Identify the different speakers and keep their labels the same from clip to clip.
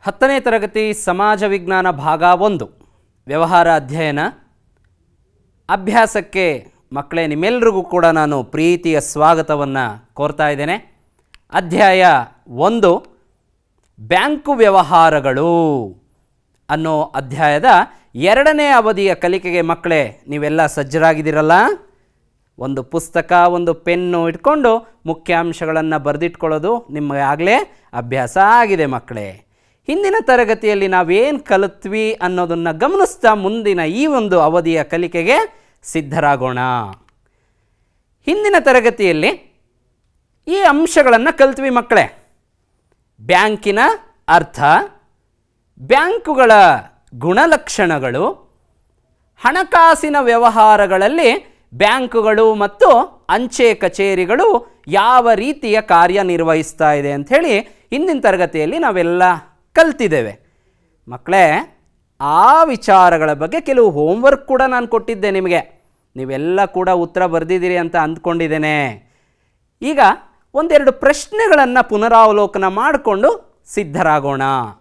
Speaker 1: ಹತ್ತನೇ ತರಗತಿ ಸಮಾಜ ವಿಜ್ಞಾನ ಭಾಗ ಒಂದು ವ್ಯವಹಾರ ಅಧ್ಯಯನ ಅಭ್ಯಾಸಕ್ಕೆ ಮಕ್ಕಳೇ ನಿಮ್ಮೆಲ್ಲರಿಗೂ ಕೂಡ ನಾನು ಪ್ರೀತಿಯ ಸ್ವಾಗತವನ್ನು ಕೋರ್ತಾ ಇದ್ದೇನೆ ಅಧ್ಯಾಯ ಒಂದು ಬ್ಯಾಂಕು ವ್ಯವಹಾರಗಳು ಅನ್ನೋ ಅಧ್ಯಾಯದ ಎರಡನೇ ಅವಧಿಯ ಕಲಿಕೆಗೆ ಮಕ್ಕಳೇ ನೀವೆಲ್ಲ ಸಜ್ಜರಾಗಿದ್ದೀರಲ್ಲ ಒಂದು ಪುಸ್ತಕ ಒಂದು ಪೆನ್ನು ಇಟ್ಕೊಂಡು ಮುಖ್ಯಾಂಶಗಳನ್ನು ಬರೆದಿಟ್ಕೊಳ್ಳೋದು ನಿಮಗೆ ಆಗಲೇ ಅಭ್ಯಾಸ ಆಗಿದೆ ಮಕ್ಕಳೇ ಹಿಂದಿನ ತರಗತಿಯಲ್ಲಿ ನಾವೇನು ಕಲಿತ್ವಿ ಅನ್ನೋದನ್ನು ಗಮನಿಸ್ತಾ ಮುಂದಿನ ಈ ಒಂದು ಅವಧಿಯ ಕಲಿಕೆಗೆ ಸಿದ್ಧರಾಗೋಣ ಹಿಂದಿನ ತರಗತಿಯಲ್ಲಿ ಈ ಅಂಶಗಳನ್ನು ಕಲಿತ್ವಿ ಮಕ್ಕಳೇ ಬ್ಯಾಂಕಿನ ಅರ್ಥ ಬ್ಯಾಂಕುಗಳ ಗುಣಲಕ್ಷಣಗಳು ಹಣಕಾಸಿನ ವ್ಯವಹಾರಗಳಲ್ಲಿ ಬ್ಯಾಂಕುಗಳು ಮತ್ತು ಅಂಚೆ ಕಚೇರಿಗಳು ಯಾವ ರೀತಿಯ ಕಾರ್ಯನಿರ್ವಹಿಸ್ತಾ ಇದೆ ಅಂಥೇಳಿ ಹಿಂದಿನ ತರಗತಿಯಲ್ಲಿ ನಾವೆಲ್ಲ ಕಲ್ತಿದ್ದೇವೆ ಮಕ್ಕಳೇ ಆ ವಿಚಾರಗಳ ಬಗ್ಗೆ ಕೆಲವು ಹೋಮ್ವರ್ಕ್ ಕೂಡ ನಾನು ಕೊಟ್ಟಿದ್ದೆ ನಿಮಗೆ ನೀವೆಲ್ಲ ಕೂಡ ಉತ್ತರ ಬರೆದಿದ್ದೀರಿ ಅಂತ ಅಂದ್ಕೊಂಡಿದ್ದೇನೆ ಈಗ ಒಂದೆರಡು ಪ್ರಶ್ನೆಗಳನ್ನು ಪುನರಾವಲೋಕನ ಮಾಡಿಕೊಂಡು ಸಿದ್ಧರಾಗೋಣ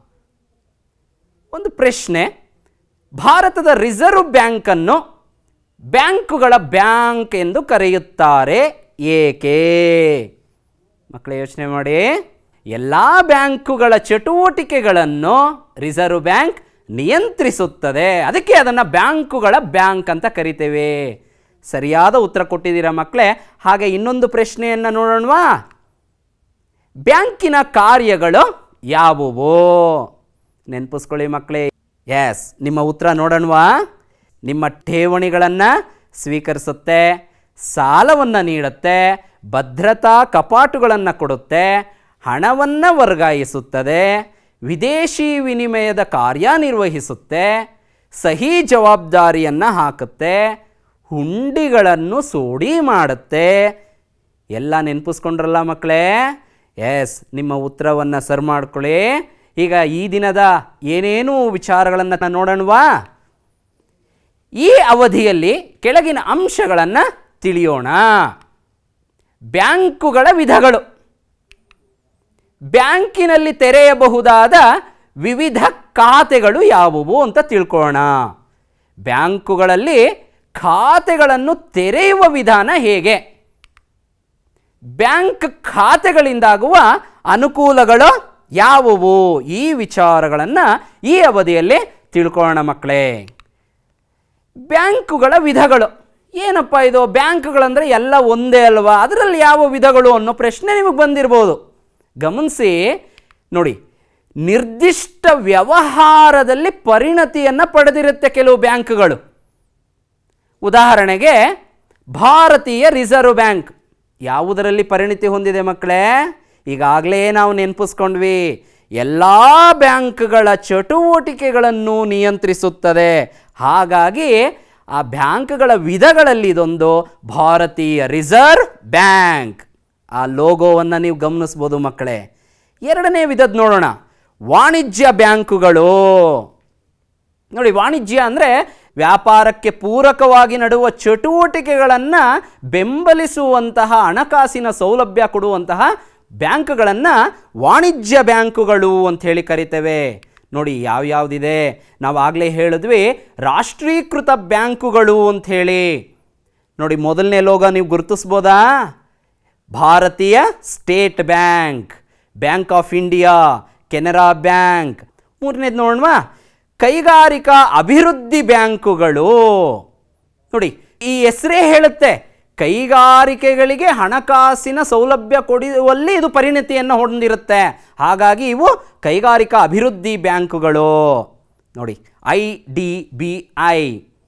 Speaker 1: ಒಂದು ಪ್ರಶ್ನೆ ಭಾರತದ ರಿಸರ್ವ್ ಬ್ಯಾಂಕನ್ನು ಬ್ಯಾಂಕುಗಳ ಬ್ಯಾಂಕ್ ಎಂದು ಕರೆಯುತ್ತಾರೆ ಏಕೆ ಮಕ್ಕಳೇ ಯೋಚನೆ ಮಾಡಿ ಎಲ್ಲ ಬ್ಯಾಂಕುಗಳ ಚಟುವಟಿಕೆಗಳನ್ನು ರಿಸರ್ವ್ ಬ್ಯಾಂಕ್ ನಿಯಂತ್ರಿಸುತ್ತದೆ ಅದಕ್ಕೆ ಅದನ್ನು ಬ್ಯಾಂಕುಗಳ ಬ್ಯಾಂಕ್ ಅಂತ ಕರಿತೇವೆ ಸರಿಯಾದ ಉತ್ತರ ಕೊಟ್ಟಿದ್ದೀರಾ ಮಕ್ಕಳೇ ಹಾಗೆ ಇನ್ನೊಂದು ಪ್ರಶ್ನೆಯನ್ನು ನೋಡೋಣವಾ ಬ್ಯಾಂಕಿನ ಕಾರ್ಯಗಳು ಯಾವುವು ನೆನಪಿಸ್ಕೊಳ್ಳಿ ಮಕ್ಕಳೇ ಎಸ್ ನಿಮ್ಮ ಉತ್ತರ ನೋಡೋಣವಾ ನಿಮ್ಮ ಠೇವಣಿಗಳನ್ನು ಸ್ವೀಕರಿಸುತ್ತೆ ಸಾಲವನ್ನು ನೀಡುತ್ತೆ ಭದ್ರತಾ ಕಪಾಟುಗಳನ್ನು ಕೊಡುತ್ತೆ ಹಣವನ್ನು ವರ್ಗಾಯಿಸುತ್ತದೆ ವಿದೇಶಿ ವಿನಿಮಯದ ಕಾರ್ಯನಿರ್ವಹಿಸುತ್ತೆ ಸಹಿ ಜವಾಬ್ದಾರಿಯನ್ನು ಹಾಕುತ್ತೆ ಹುಂಡಿಗಳನ್ನು ಸೋಡಿ ಮಾಡುತ್ತೆ ಎಲ್ಲ ನೆನಪಿಸ್ಕೊಂಡ್ರಲ್ಲ ಮಕ್ಕಳೇ ಎಸ್ ನಿಮ್ಮ ಉತ್ತರವನ್ನು ಸರ್ ಮಾಡ್ಕೊಳ್ಳಿ ಈಗ ಈ ದಿನದ ಏನೇನು ವಿಚಾರಗಳನ್ನು ನೋಡೋಣವಾ ಈ ಅವಧಿಯಲ್ಲಿ ಕೆಳಗಿನ ಅಂಶಗಳನ್ನು ತಿಳಿಯೋಣ ಬ್ಯಾಂಕುಗಳ ವಿಧಗಳು ಬ್ಯಾಂಕಿನಲ್ಲಿ ತೆರೆಯಬಹುದಾದ ವಿವಿಧ ಖಾತೆಗಳು ಯಾವುವು ಅಂತ ತಿಳ್ಕೊಳ್ಳೋಣ ಬ್ಯಾಂಕುಗಳಲ್ಲಿ ಖಾತೆಗಳನ್ನು ತೆರೆಯುವ ವಿಧಾನ ಹೇಗೆ ಬ್ಯಾಂಕ್ ಖಾತೆಗಳಿಂದಾಗುವ ಅನುಕೂಲಗಳು ಯಾವುವು ಈ ವಿಚಾರಗಳನ್ನು ಈ ಅವಧಿಯಲ್ಲಿ ತಿಳ್ಕೊಳ್ಳೋಣ ಮಕ್ಕಳೇ ಬ್ಯಾಂಕುಗಳ ವಿಧಗಳು ಏನಪ್ಪ ಇದು ಬ್ಯಾಂಕ್ಗಳಂದರೆ ಎಲ್ಲ ಒಂದೇ ಅಲ್ವಾ ಅದರಲ್ಲಿ ಯಾವ ವಿಧಗಳು ಅನ್ನೋ ಪ್ರಶ್ನೆ ನಿಮಗೆ ಬಂದಿರ್ಬೋದು ಗಮನಿಸಿ ನೋಡಿ ನಿರ್ದಿಷ್ಟ ವ್ಯವಹಾರದಲ್ಲಿ ಪರಿಣತಿಯನ್ನು ಪಡೆದಿರುತ್ತೆ ಕೆಲವು ಬ್ಯಾಂಕ್ಗಳು ಉದಾಹರಣೆಗೆ ಭಾರತೀಯ ರಿಸರ್ವ್ ಬ್ಯಾಂಕ್ ಯಾವುದರಲ್ಲಿ ಪರಿಣಿತಿ ಹೊಂದಿದೆ ಮಕ್ಕಳೇ ಈಗಾಗಲೇ ನಾವು ನೆನಪಿಸ್ಕೊಂಡ್ವಿ ಎಲ್ಲ ಬ್ಯಾಂಕ್ಗಳ ಚಟುವಟಿಕೆಗಳನ್ನು ನಿಯಂತ್ರಿಸುತ್ತದೆ ಹಾಗಾಗಿ ಆ ಬ್ಯಾಂಕ್ಗಳ ವಿಧಗಳಲ್ಲಿ ಇದೊಂದು ಭಾರತೀಯ ರಿಸರ್ವ್ ಬ್ಯಾಂಕ್ ಆ ಲೋಗೋವನ್ನು ನೀವು ಗಮನಿಸ್ಬೋದು ಮಕ್ಕಳೇ ಎರಡನೇ ವಿಧದ ನೋಡೋಣ ವಾಣಿಜ್ಯ ಬ್ಯಾಂಕುಗಳು ನೋಡಿ ವಾಣಿಜ್ಯ ಅಂದರೆ ವ್ಯಾಪಾರಕ್ಕೆ ಪೂರಕವಾಗಿ ನಡುವ ಚಟುವಟಿಕೆಗಳನ್ನು ಬೆಂಬಲಿಸುವಂತಹ ಹಣಕಾಸಿನ ಸೌಲಭ್ಯ ಕೊಡುವಂತಹ ಬ್ಯಾಂಕ್ಗಳನ್ನು ವಾಣಿಜ್ಯ ಬ್ಯಾಂಕುಗಳು ಅಂತ ಹೇಳಿ ಕರಿತೇವೆ ನೋಡಿ ಯಾವ್ಯಾವುದಿದೆ ನಾವು ಆಗಲೇ ಹೇಳಿದ್ವಿ ರಾಷ್ಟ್ರೀಕೃತ ಬ್ಯಾಂಕುಗಳು ಅಂಥೇಳಿ ನೋಡಿ ಮೊದಲನೇ ಲೋಗ ನೀವು ಗುರುತಿಸ್ಬೋದಾ ಭಾರತೀಯ State Bank Bank of India Canara Bank ಮೂರನೇದು ನೋಡೋಣವಾ ಕೈಗಾರಿಕಾ ಅಭಿವೃದ್ಧಿ ಬ್ಯಾಂಕುಗಳು ನೋಡಿ ಈ ಹೆಸರೇ ಹೇಳುತ್ತೆ ಕೈಗಾರಿಕೆಗಳಿಗೆ ಹಣಕಾಸಿನ ಸೌಲಭ್ಯ ಕೊಡುವಲ್ಲಿ ಇದು ಪರಿಣತಿಯನ್ನು ಹೊಂದಿರುತ್ತೆ ಹಾಗಾಗಿ ಇವು ಕೈಗಾರಿಕಾ ಅಭಿವೃದ್ಧಿ ಬ್ಯಾಂಕುಗಳು ನೋಡಿ ಐ ಡಿ ಬಿ ಐ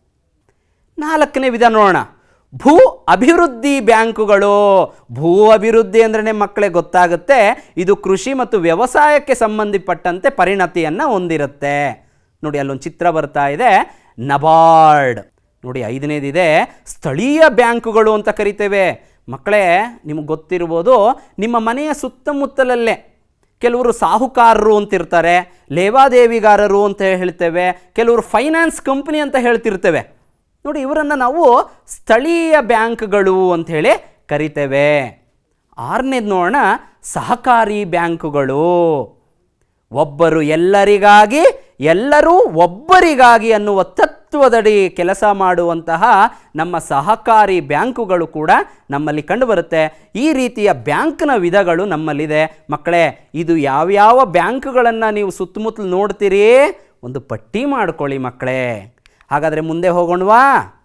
Speaker 1: ನಾಲ್ಕನೇ ವಿಧ ನೋಡೋಣ ಭೂ ಅಭಿವೃದ್ಧಿ ಬ್ಯಾಂಕುಗಳು ಭೂ ಅಭಿವೃದ್ಧಿ ಅಂದ್ರೆ ಮಕ್ಕಳೇ ಗೊತ್ತಾಗುತ್ತೆ ಇದು ಕೃಷಿ ಮತ್ತು ವ್ಯವಸಾಯಕ್ಕೆ ಸಂಬಂಧಪಟ್ಟಂತೆ ಪರಿಣತಿಯನ್ನು ಹೊಂದಿರುತ್ತೆ ನೋಡಿ ಅಲ್ಲೊಂದು ಚಿತ್ರ ಬರ್ತಾ ಇದೆ ನಬಾರ್ಡ್ ನೋಡಿ ಐದನೇದಿದೆ ಸ್ಥಳೀಯ ಬ್ಯಾಂಕುಗಳು ಅಂತ ಕರಿತೇವೆ ಮಕ್ಕಳೇ ನಿಮಗೆ ಗೊತ್ತಿರ್ಬೋದು ನಿಮ್ಮ ಮನೆಯ ಸುತ್ತಮುತ್ತಲಲ್ಲೇ ಕೆಲವರು ಸಾಹುಕಾರರು ಅಂತಿರ್ತಾರೆ ಲೇವಾದೇವಿಗಾರರು ಅಂತ ಹೇಳ್ತೇವೆ ಕೆಲವರು ಫೈನಾನ್ಸ್ ಕಂಪ್ನಿ ಅಂತ ಹೇಳ್ತಿರ್ತೇವೆ ನೋಡಿ ಇವರನ್ನು ನಾವು ಸ್ಥಳೀಯ ಬ್ಯಾಂಕ್ಗಳು ಅಂಥೇಳಿ ಕರಿತೇವೆ ಆರನೇದು ನೋಡೋಣ ಸಹಕಾರಿ ಬ್ಯಾಂಕುಗಳು ಒಬ್ಬರು ಎಲ್ಲರಿಗಾಗಿ ಎಲ್ಲರೂ ಒಬ್ಬರಿಗಾಗಿ ಅನ್ನುವ ತತ್ವದಡಿ ಕೆಲಸ ಮಾಡುವಂತಹ ನಮ್ಮ ಸಹಕಾರಿ ಬ್ಯಾಂಕುಗಳು ಕೂಡ ನಮ್ಮಲ್ಲಿ ಕಂಡುಬರುತ್ತೆ ಈ ರೀತಿಯ ಬ್ಯಾಂಕ್ನ ವಿಧಗಳು ನಮ್ಮಲ್ಲಿದೆ ಮಕ್ಕಳೇ ಇದು ಯಾವ್ಯಾವ ಬ್ಯಾಂಕ್ಗಳನ್ನು ನೀವು ಸುತ್ತಮುತ್ತಲು ನೋಡ್ತೀರಿ ಒಂದು ಪಟ್ಟಿ ಮಾಡ್ಕೊಳ್ಳಿ ಮಕ್ಕಳೇ ಹಾಗಾದರೆ ಮುಂದೆ ಹೋಗೋಣವಾ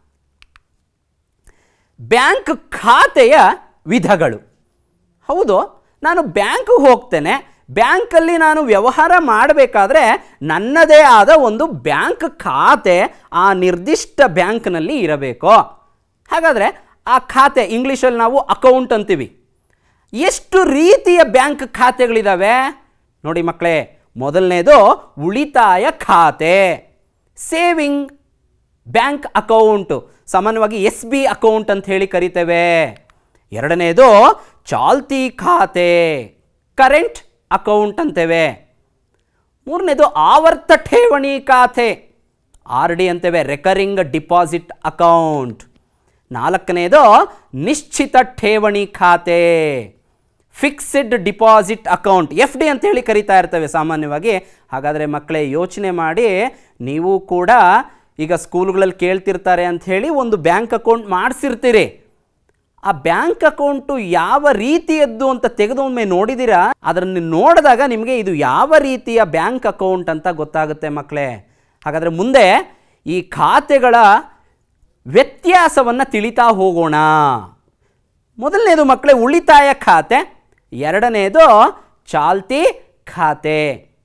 Speaker 1: ಬ್ಯಾಂಕ್ ಖಾತೆಯ ವಿಧಗಳು ಹೌದು ನಾನು ಬ್ಯಾಂಕ್ಗೆ ಹೋಗ್ತೇನೆ ಬ್ಯಾಂಕಲ್ಲಿ ನಾನು ವ್ಯವಹಾರ ಮಾಡಬೇಕಾದ್ರೆ ನನ್ನದೇ ಆದ ಒಂದು ಬ್ಯಾಂಕ್ ಖಾತೆ ಆ ನಿರ್ದಿಷ್ಟ ಬ್ಯಾಂಕ್ನಲ್ಲಿ ಇರಬೇಕು ಹಾಗಾದರೆ ಆ ಖಾತೆ ಇಂಗ್ಲೀಷಲ್ಲಿ ನಾವು ಅಕೌಂಟ್ ಅಂತೀವಿ ಎಷ್ಟು ರೀತಿಯ ಬ್ಯಾಂಕ್ ಖಾತೆಗಳಿದ್ದಾವೆ ನೋಡಿ ಮಕ್ಕಳೇ ಮೊದಲನೇದು ಉಳಿತಾಯ ಖಾತೆ ಸೇವಿಂಗ್ ಬ್ಯಾಂಕ್ ಅಕೌಂಟು ಸಾಮಾನ್ಯವಾಗಿ ಎಸ್ ಬಿ ಅಕೌಂಟ್ ಅಂತ ಹೇಳಿ ಕರಿತೇವೆ ಎರಡನೇದು ಚಾಲ್ತಿ ಖಾತೆ ಕರೆಂಟ್ ಅಕೌಂಟ್ ಅಂತೇವೆ ಮೂರನೇದು ಆವರ್ತ ಠೇವಣಿ ಖಾತೆ ಆರ್ ಡಿ ಅಂತೇವೆ ರೆಕರಿಂಗ್ ಡಿಪಾಸಿಟ್ ಅಕೌಂಟ್ ನಾಲ್ಕನೇದು ನಿಶ್ಚಿತ ಠೇವಣಿ ಖಾತೆ fixed deposit account F D ಅಂತ ಹೇಳಿ ಕರಿತಾ ಇರ್ತೇವೆ ಸಾಮಾನ್ಯವಾಗಿ ಹಾಗಾದರೆ ಮಕ್ಕಳೇ ಯೋಚನೆ ಮಾಡಿ ನೀವು ಕೂಡ ಈಗ ಸ್ಕೂಲ್ಗಳಲ್ಲಿ ಕೇಳ್ತಿರ್ತಾರೆ ಅಂತ ಹೇಳಿ ಒಂದು ಬ್ಯಾಂಕ್ ಅಕೌಂಟ್ ಮಾಡಿಸಿರ್ತೀರಿ ಆ ಬ್ಯಾಂಕ್ ಅಕೌಂಟು ಯಾವ ರೀತಿಯದ್ದು ಅಂತ ತೆಗೆದೊಮ್ಮೆ ನೋಡಿದ್ದೀರಾ ಅದನ್ನು ನೋಡಿದಾಗ ನಿಮಗೆ ಇದು ಯಾವ ರೀತಿಯ ಬ್ಯಾಂಕ್ ಅಕೌಂಟ್ ಅಂತ ಗೊತ್ತಾಗುತ್ತೆ ಮಕ್ಕಳೇ ಹಾಗಾದರೆ ಮುಂದೆ ಈ ಖಾತೆಗಳ ವ್ಯತ್ಯಾಸವನ್ನು ತಿಳಿತಾ ಹೋಗೋಣ ಮೊದಲನೇದು ಮಕ್ಕಳೇ ಉಳಿತಾಯ ಖಾತೆ ಎರಡನೇದು ಚಾಲ್ತಿ ಖಾತೆ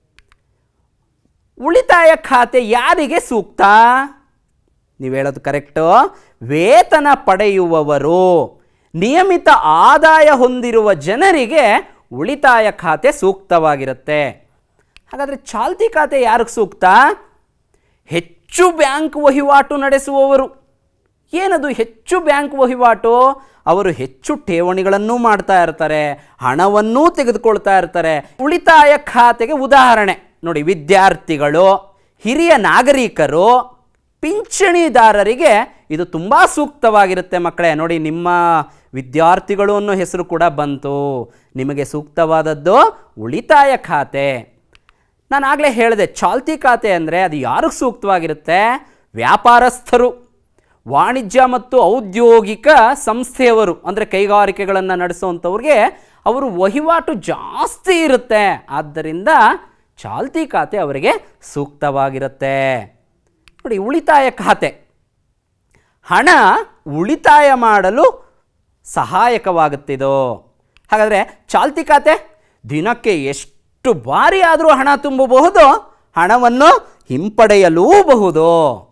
Speaker 1: ಉಳಿತಾಯ ಖಾತೆ ಯಾರಿಗೆ ಸೂಕ್ತ ನೀವು ಹೇಳೋದು ಕರೆಕ್ಟು ವೇತನ ಪಡೆಯುವವರು ನಿಯಮಿತ ಆದಾಯ ಹೊಂದಿರುವ ಜನರಿಗೆ ಉಳಿತಾಯ ಖಾತೆ ಸೂಕ್ತವಾಗಿರುತ್ತೆ ಹಾಗಾದರೆ ಚಾಲ್ತಿ ಖಾತೆ ಯಾರಿಗೆ ಸೂಕ್ತ ಹೆಚ್ಚು ಬ್ಯಾಂಕ್ ವಹಿವಾಟು ನಡೆಸುವವರು ಏನದು ಹೆಚ್ಚು ಬ್ಯಾಂಕ್ ವಹಿವಾಟು ಅವರು ಹೆಚ್ಚು ಠೇವಣಿಗಳನ್ನು ಮಾಡ್ತಾ ಇರ್ತಾರೆ ಹಣವನ್ನೂ ತೆಗೆದುಕೊಳ್ತಾ ಇರ್ತಾರೆ ಉಳಿತಾಯ ಖಾತೆಗೆ ಉದಾಹರಣೆ ನೋಡಿ ವಿದ್ಯಾರ್ಥಿಗಳು ಹಿರಿಯ ನಾಗರಿಕರು ಪಿಂಚಣಿದಾರರಿಗೆ ಇದು ತುಂಬ ಸೂಕ್ತವಾಗಿರುತ್ತೆ ಮಕ್ಕಳೇ ನೋಡಿ ನಿಮ್ಮ ವಿದ್ಯಾರ್ಥಿಗಳು ಅನ್ನೋ ಹೆಸರು ಕೂಡ ಬಂತು ನಿಮಗೆ ಸೂಕ್ತವಾದದ್ದು ಉಳಿತಾಯ ಖಾತೆ ನಾನು ಆಗಲೇ ಹೇಳಿದೆ ಚಾಲ್ತಿ ಖಾತೆ ಅಂದರೆ ಅದು ಯಾರಿಗೆ ಸೂಕ್ತವಾಗಿರುತ್ತೆ ವ್ಯಾಪಾರಸ್ಥರು ವಾಣಿಜ್ಯ ಮತ್ತು ಔದ್ಯೋಗಿಕ ಸಂಸ್ಥೆಯವರು ಅಂದರೆ ಕೈಗಾರಿಕೆಗಳನ್ನು ನಡೆಸುವಂಥವ್ರಿಗೆ ಅವರು ವಹಿವಾಟು ಜಾಸ್ತಿ ಇರುತ್ತೆ ಆದ್ದರಿಂದ ಚಾಲ್ತಿ ಖಾತೆ ಅವರಿಗೆ ಸೂಕ್ತವಾಗಿರುತ್ತೆ ನೋಡಿ ಉಳಿತಾಯ ಖಾತೆ ಹಣ ಉಳಿತಾಯ ಮಾಡಲು ಸಹಾಯಕವಾಗುತ್ತಿದು ಹಾಗಾದರೆ ಚಾಲ್ತಿ ಖಾತೆ ದಿನಕ್ಕೆ ಎಷ್ಟು ಬಾರಿ ಆದರೂ ಹಣ ತುಂಬಬಹುದು ಹಣವನ್ನು ಹಿಂಪಡೆಯಲೂಬಹುದು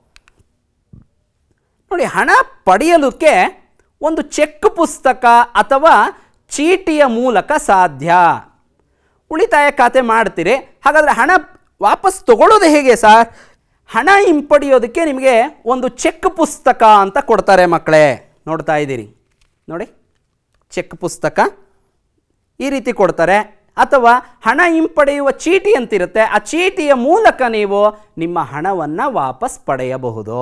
Speaker 1: ನೋಡಿ ಹಣ ಪಡೆಯಲಿಕ್ಕೆ ಒಂದು ಚೆಕ್ ಪುಸ್ತಕ ಅಥವಾ ಚೀಟಿಯ ಮೂಲಕ ಸಾಧ್ಯ ಉಳಿತಾಯ ಖಾತೆ ಮಾಡ್ತೀರಿ ಹಾಗಾದರೆ ಹಣ ವಾಪಸ್ ತಗೊಳ್ಳೋದು ಹೇಗೆ ಸರ್ ಹಣ ಹಿಂಪಡೆಯೋದಕ್ಕೆ ನಿಮಗೆ ಒಂದು ಚೆಕ್ ಪುಸ್ತಕ ಅಂತ ಕೊಡ್ತಾರೆ ಮಕ್ಕಳೇ ನೋಡ್ತಾ ಇದ್ದೀರಿ ನೋಡಿ ಚೆಕ್ ಪುಸ್ತಕ ಈ ರೀತಿ ಕೊಡ್ತಾರೆ ಅಥವಾ ಹಣ ಹಿಂಪಡೆಯುವ ಚೀಟಿ ಅಂತಿರುತ್ತೆ ಆ ಚೀಟಿಯ ಮೂಲಕ ನೀವು ನಿಮ್ಮ ಹಣವನ್ನು ವಾಪಸ್ ಪಡೆಯಬಹುದು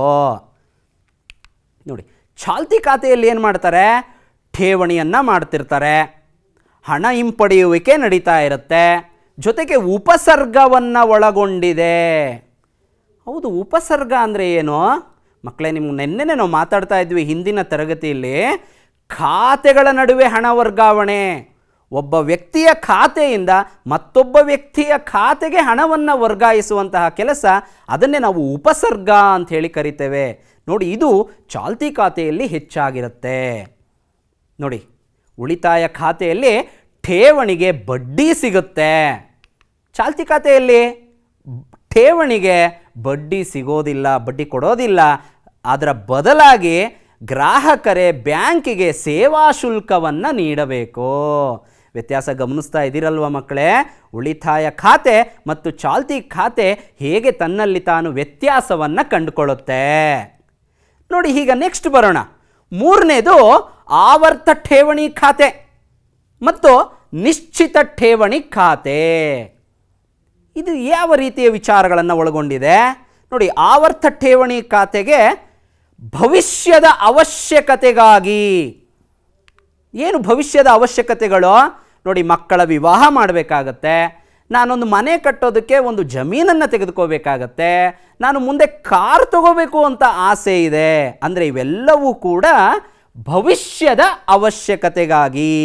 Speaker 1: ನೋಡಿ ಚಾಲ್ತಿ ಖಾತೆಯಲ್ಲಿ ಏನು ಮಾಡ್ತಾರೆ ಠೇವಣಿಯನ್ನು ಮಾಡ್ತಿರ್ತಾರೆ ಹಣ ಹಿಂಪಡೆಯುವಿಕೆ ನಡೀತಾ ಇರುತ್ತೆ ಜೊತೆಗೆ ಉಪಸರ್ಗವನ್ನು ಒಳಗೊಂಡಿದೆ ಹೌದು ಉಪಸರ್ಗ ಅಂದರೆ ಏನು ಮಕ್ಕಳೇ ನಿಮ್ಗೆ ನೆನ್ನೆನೇ ನಾವು ಮಾತಾಡ್ತಾ ಇದ್ವಿ ಹಿಂದಿನ ತರಗತಿಯಲ್ಲಿ ಖಾತೆಗಳ ನಡುವೆ ಹಣ ವರ್ಗಾವಣೆ ಒಬ್ಬ ವ್ಯಕ್ತಿಯ ಖಾತೆಯಿಂದ ಮತ್ತೊಬ್ಬ ವ್ಯಕ್ತಿಯ ಖಾತೆಗೆ ಹಣವನ್ನು ವರ್ಗಾಯಿಸುವಂತಹ ಕೆಲಸ ಅದನ್ನೇ ನಾವು ಉಪಸರ್ಗ ಅಂತ ಹೇಳಿ ಕರಿತೇವೆ ನೋಡಿ ಇದು ಚಾಲ್ತಿ ಖಾತೆಯಲ್ಲಿ ಹೆಚ್ಚಾಗಿರುತ್ತೆ ನೋಡಿ ಉಳಿತಾಯ ಖಾತೆಯಲ್ಲಿ ಠೇವಣಿಗೆ ಬಡ್ಡಿ ಸಿಗುತ್ತೆ ಚಾಲ್ತಿ ಖಾತೆಯಲ್ಲಿ ಠೇವಣಿಗೆ ಬಡ್ಡಿ ಸಿಗೋದಿಲ್ಲ ಬಡ್ಡಿ ಕೊಡೋದಿಲ್ಲ ಅದರ ಬದಲಾಗಿ ಗ್ರಾಹಕರೇ ಬ್ಯಾಂಕಿಗೆ ಸೇವಾ ಶುಲ್ಕವನ್ನು ನೀಡಬೇಕು ವ್ಯತ್ಯಾಸ ಗಮನಿಸ್ತಾ ಇದ್ದೀರಲ್ವ ಮಕ್ಕಳೇ ಉಳಿತಾಯ ಖಾತೆ ಮತ್ತು ಚಾಲ್ತಿ ಖಾತೆ ಹೇಗೆ ತನ್ನಲ್ಲಿ ತಾನು ವ್ಯತ್ಯಾಸವನ್ನು ಕಂಡುಕೊಳ್ಳುತ್ತೆ ನೋಡಿ ಈಗ ನೆಕ್ಸ್ಟ್ ಬರೋಣ ಮೂರನೇದು ಆವರ್ತ ಠೇವಣಿ ಖಾತೆ ಮತ್ತು ನಿಶ್ಚಿತ ಠೇವಣಿ ಖಾತೆ ಇದು ಯಾವ ರೀತಿಯ ವಿಚಾರಗಳನ್ನು ಒಳಗೊಂಡಿದೆ ನೋಡಿ ಆವರ್ತ ಠೇವಣಿ ಖಾತೆಗೆ ಭವಿಷ್ಯದ ಅವಶ್ಯಕತೆಗಾಗಿ ಏನು ಭವಿಷ್ಯದ ಅವಶ್ಯಕತೆಗಳು ನೋಡಿ ಮಕ್ಕಳ ವಿವಾಹ ಮಾಡಬೇಕಾಗತ್ತೆ ನಾನೊಂದು ಮನೆ ಕಟ್ಟೋದಕ್ಕೆ ಒಂದು ಜಮೀನನ್ನು ತೆಗೆದುಕೋಬೇಕಾಗತ್ತೆ ನಾನು ಮುಂದೆ ಕಾರ್ ತಗೋಬೇಕು ಅಂತ ಆಸೆ ಇದೆ ಅಂದರೆ ಇವೆಲ್ಲವೂ ಕೂಡ ಭವಿಷ್ಯದ ಅವಶ್ಯಕತೆಗಾಗಿ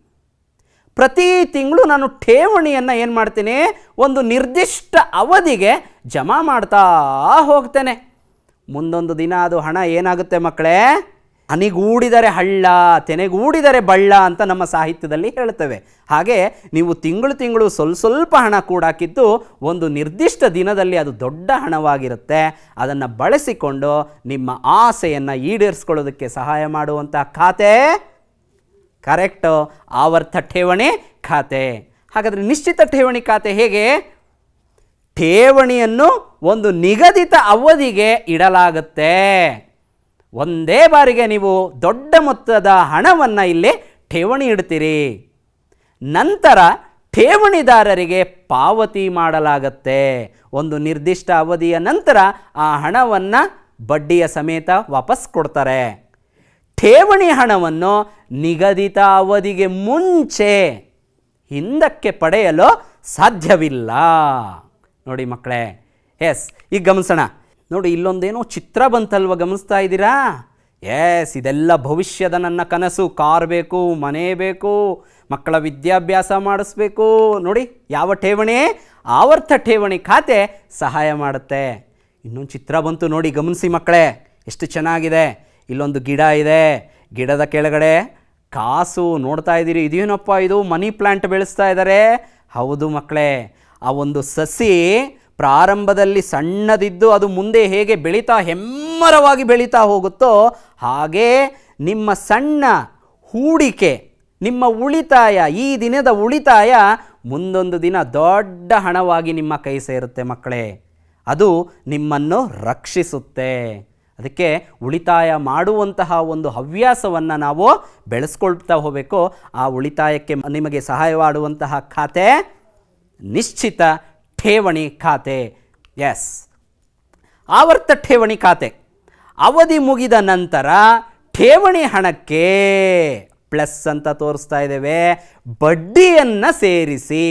Speaker 1: ಪ್ರತಿ ತಿಂಗಳು ನಾನು ಠೇವಣಿಯನ್ನು ಏನು ಮಾಡ್ತೀನಿ ಒಂದು ನಿರ್ದಿಷ್ಟ ಅವಧಿಗೆ ಜಮಾ ಮಾಡ್ತಾ ಹೋಗ್ತೇನೆ ಮುಂದೊಂದು ದಿನ ಅದು ಹಣ ಏನಾಗುತ್ತೆ ಮಕ್ಕಳೇ ಹನಿಗೂಡಿದರೆ ಹಳ್ಳ ತೆನೆಗೂಡಿದರೆ ಬಳ್ಳ ಅಂತ ನಮ್ಮ ಸಾಹಿತ್ಯದಲ್ಲಿ ಹೇಳ್ತೇವೆ ಹಾಗೆ ನೀವು ತಿಂಗಳು ತಿಂಗಳು ಸ್ವಲ್ಪ ಸ್ವಲ್ಪ ಹಣ ಕೂಡಾಕಿದ್ದು ಒಂದು ನಿರ್ದಿಷ್ಟ ದಿನದಲ್ಲಿ ಅದು ದೊಡ್ಡ ಹಣವಾಗಿರುತ್ತೆ ಅದನ್ನು ಬಳಸಿಕೊಂಡು ನಿಮ್ಮ ಆಸೆಯನ್ನು ಈಡೇರಿಸ್ಕೊಳ್ಳೋದಕ್ಕೆ ಸಹಾಯ ಮಾಡುವಂಥ ಖಾತೆ ಕರೆಕ್ಟು ಆವರ್ತ ಠೇವಣಿ ಖಾತೆ ಹಾಗಾದರೆ ನಿಶ್ಚಿತ ಠೇವಣಿ ಖಾತೆ ಹೇಗೆ ಠೇವಣಿಯನ್ನು ಒಂದು ನಿಗದಿತ ಅವಧಿಗೆ ಇಡಲಾಗುತ್ತೆ ಒಂದೇ ಬಾರಿಗೆ ನೀವು ದೊಡ್ಡ ಮೊತ್ತದ ಹಣವನ್ನು ಇಲ್ಲಿ ಠೇವಣಿ ಇಡ್ತೀರಿ ನಂತರ ಠೇವಣಿದಾರರಿಗೆ ಪಾವತಿ ಮಾಡಲಾಗತ್ತೆ ಒಂದು ನಿರ್ದಿಷ್ಟ ಅವಧಿಯ ನಂತರ ಆ ಹಣವನ್ನು ಬಡ್ಡಿಯ ಸಮೇತ ವಾಪಸ್ ಕೊಡ್ತಾರೆ ಠೇವಣಿ ಹಣವನ್ನು ನಿಗದಿತ ಅವಧಿಗೆ ಮುಂಚೆ ಹಿಂದಕ್ಕೆ ಪಡೆಯಲು ಸಾಧ್ಯವಿಲ್ಲ ನೋಡಿ ಮಕ್ಕಳೇ ಎಸ್ ಈಗ ಗಮನಿಸೋಣ ನೋಡಿ ಇಲ್ಲೊಂದೇನೋ ಚಿತ್ರ ಬಂತಲ್ವ ಗಮನಿಸ್ತಾ ಇದ್ದೀರಾ ಎಸ್ ಇದೆಲ್ಲ ಭವಿಷ್ಯದ ನನ್ನ ಕನಸು ಕಾರ್ ಬೇಕು ಮನೆ ಬೇಕು ಮಕ್ಕಳ ವಿದ್ಯಾಭ್ಯಾಸ ಮಾಡಿಸ್ಬೇಕು ನೋಡಿ ಯಾವ ಠೇವಣಿ ಆವರ್ತ ಠೇವಣಿ ಖಾತೆ ಸಹಾಯ ಮಾಡುತ್ತೆ ಇನ್ನೊಂದು ಚಿತ್ರ ಬಂತು ನೋಡಿ ಗಮನಿಸಿ ಮಕ್ಕಳೇ ಎಷ್ಟು ಚೆನ್ನಾಗಿದೆ ಇಲ್ಲೊಂದು ಗಿಡ ಇದೆ ಗಿಡದ ಕೆಳಗಡೆ ಕಾಸು ನೋಡ್ತಾ ಇದ್ದೀರಿ ಇದೇನಪ್ಪ ಇದು ಮನಿ ಪ್ಲ್ಯಾಂಟ್ ಬೆಳೆಸ್ತಾ ಇದ್ದಾರೆ ಹೌದು ಮಕ್ಕಳೇ ಆ ಒಂದು ಸಸಿ ಪ್ರಾರಂಭದಲ್ಲಿ ಸಣ್ಣದಿದ್ದು ಅದು ಮುಂದೆ ಹೇಗೆ ಬೆಳೀತಾ ಹೆಮ್ಮರವಾಗಿ ಬೆಳೀತಾ ಹೋಗುತ್ತೋ ಹಾಗೇ ನಿಮ್ಮ ಸಣ್ಣ ಹೂಡಿಕೆ ನಿಮ್ಮ ಉಳಿತಾಯ ಈ ದಿನದ ಉಳಿತಾಯ ಮುಂದೊಂದು ದಿನ ದೊಡ್ಡ ಹಣವಾಗಿ ನಿಮ್ಮ ಕೈ ಸೇರುತ್ತೆ ಮಕ್ಕಳೇ ಅದು ನಿಮ್ಮನ್ನು ರಕ್ಷಿಸುತ್ತೆ ಅದಕ್ಕೆ ಉಳಿತಾಯ ಮಾಡುವಂತಹ ಒಂದು ಹವ್ಯಾಸವನ್ನು ನಾವು ಬೆಳೆಸ್ಕೊಳ್ತಾ ಹೋಗಬೇಕು ಆ ಉಳಿತಾಯಕ್ಕೆ ನಿಮಗೆ ಸಹಾಯ ಮಾಡುವಂತಹ ಖಾತೆ ನಿಶ್ಚಿತ ಠೇವಣಿ ಖಾತೆ ಎಸ್ ಆವರ್ತ ಠೇವಣಿ ಖಾತೆ ಅವಧಿ ಮುಗಿದ ನಂತರ ಠೇವಣಿ ಹಣಕ್ಕೆ ಪ್ಲಸ್ ಅಂತ ತೋರಿಸ್ತಾ ಇದ್ದೇವೆ ಬಡ್ಡಿಯನ್ನು ಸೇರಿಸಿ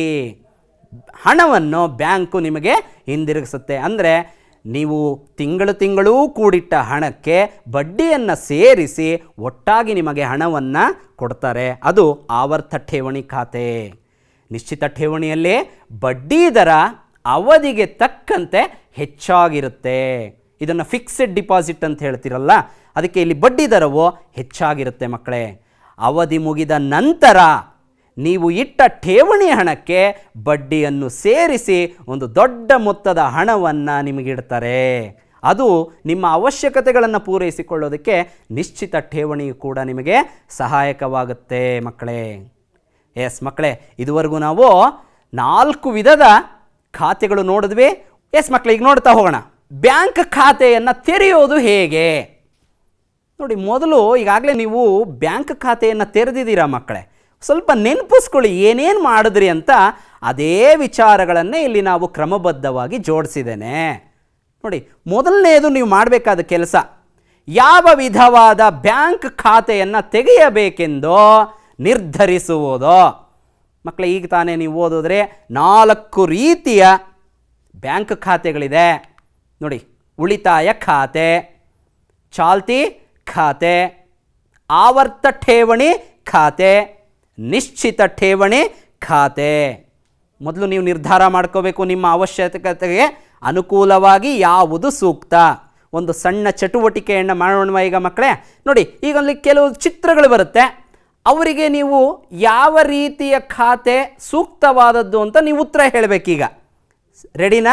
Speaker 1: ಹಣವನ್ನು ಬ್ಯಾಂಕು ನಿಮಗೆ ಹಿಂದಿರುಗಿಸುತ್ತೆ ಅಂದರೆ ನೀವು ತಿಂಗಳು ತಿಂಗಳೂ ಕೂಡಿಟ್ಟ ಹಣಕ್ಕೆ ಬಡ್ಡಿಯನ್ನು ಸೇರಿಸಿ ಒಟ್ಟಾಗಿ ನಿಮಗೆ ಹಣವನ್ನು ಕೊಡ್ತಾರೆ ಅದು ಆವರ್ತ ಠೇವಣಿ ಖಾತೆ ನಿಶ್ಚಿತ ಠೇವಣಿಯಲ್ಲಿ ಬಡ್ಡಿ ದರ ಅವಧಿಗೆ ತಕ್ಕಂತೆ ಹೆಚ್ಚಾಗಿರುತ್ತೆ ಇದನ್ನು ಫಿಕ್ಸೆಡ್ ಡಿಪಾಸಿಟ್ ಅಂತ ಹೇಳ್ತಿರಲ್ಲ ಅದಕ್ಕೆ ಇಲ್ಲಿ ಬಡ್ಡಿ ದರವು ಹೆಚ್ಚಾಗಿರುತ್ತೆ ಮಕ್ಕಳೇ ಅವಧಿ ಮುಗಿದ ನಂತರ ನೀವು ಇಟ್ಟ ಠೇವಣಿ ಹಣಕ್ಕೆ ಬಡ್ಡಿಯನ್ನು ಸೇರಿಸಿ ಒಂದು ದೊಡ್ಡ ಮೊತ್ತದ ಹಣವನ್ನು ನಿಮಗಿಡ್ತಾರೆ ಅದು ನಿಮ್ಮ ಅವಶ್ಯಕತೆಗಳನ್ನು ಪೂರೈಸಿಕೊಳ್ಳೋದಕ್ಕೆ ನಿಶ್ಚಿತ ಠೇವಣಿಯು ಕೂಡ ನಿಮಗೆ ಸಹಾಯಕವಾಗುತ್ತೆ ಮಕ್ಕಳೇ ಎಸ್ ಮಕ್ಕಳೇ ಇದುವರೆಗೂ ನಾವು ನಾಲ್ಕು ವಿಧದ ಖಾತೆಗಳು ನೋಡಿದ್ವಿ ಎಸ್ ಮಕ್ಕಳೇ ಈಗ ನೋಡ್ತಾ ಹೋಗೋಣ ಬ್ಯಾಂಕ್ ಖಾತೆಯನ್ನು ತೆರೆಯೋದು ಹೇಗೆ ನೋಡಿ ಮೊದಲು ಈಗಾಗಲೇ ನೀವು ಬ್ಯಾಂಕ್ ಖಾತೆಯನ್ನು ತೆರೆದಿದ್ದೀರಾ ಮಕ್ಕಳೇ ಸ್ವಲ್ಪ ನೆನಪಿಸ್ಕೊಳ್ಳಿ ಏನೇನು ಮಾಡಿದ್ರಿ ಅಂತ ಅದೇ ವಿಚಾರಗಳನ್ನೇ ಇಲ್ಲಿ ನಾವು ಕ್ರಮಬದ್ಧವಾಗಿ ಜೋಡಿಸಿದ್ದೇನೆ ನೋಡಿ ಮೊದಲನೆಯದು ನೀವು ಮಾಡಬೇಕಾದ ಕೆಲಸ ಯಾವ ವಿಧವಾದ ಬ್ಯಾಂಕ್ ಖಾತೆಯನ್ನು ತೆಗೆಯಬೇಕೆಂದು ನಿರ್ಧರಿಸುವುದು ಮಕ್ಕಳೇ ಈಗ ತಾನೇ ನೀವು ಓದಿದ್ರೆ ನಾಲ್ಕು ರೀತಿಯ ಬ್ಯಾಂಕ್ ಖಾತೆಗಳಿದೆ ನೋಡಿ ಉಳಿತಾಯ ಖಾತೆ ಚಾಲ್ತಿ ಖಾತೆ ಆವರ್ತ ಠೇವಣಿ ಖಾತೆ ನಿಶ್ಚಿತ ಠೇವಣಿ ಖಾತೆ ಮೊದಲು ನೀವು ನಿರ್ಧಾರ ಮಾಡ್ಕೋಬೇಕು ನಿಮ್ಮ ಅವಶ್ಯಕತೆಗೆ ಅನುಕೂಲವಾಗಿ ಯಾವುದು ಸೂಕ್ತ ಒಂದು ಸಣ್ಣ ಚಟುವಟಿಕೆಯನ್ನು ಮಾಡೋಣ ಈಗ ಮಕ್ಕಳೇ ನೋಡಿ ಈಗ ಅಲ್ಲಿ ಕೆಲವು ಚಿತ್ರಗಳು ಬರುತ್ತೆ ಅವರಿಗೆ ನೀವು ಯಾವ ರೀತಿಯ ಖಾತೆ ಸೂಕ್ತವಾದದ್ದು ಅಂತ ನೀವು ಉತ್ತರ ಹೇಳಬೇಕೀಗ ರೆಡಿನಾ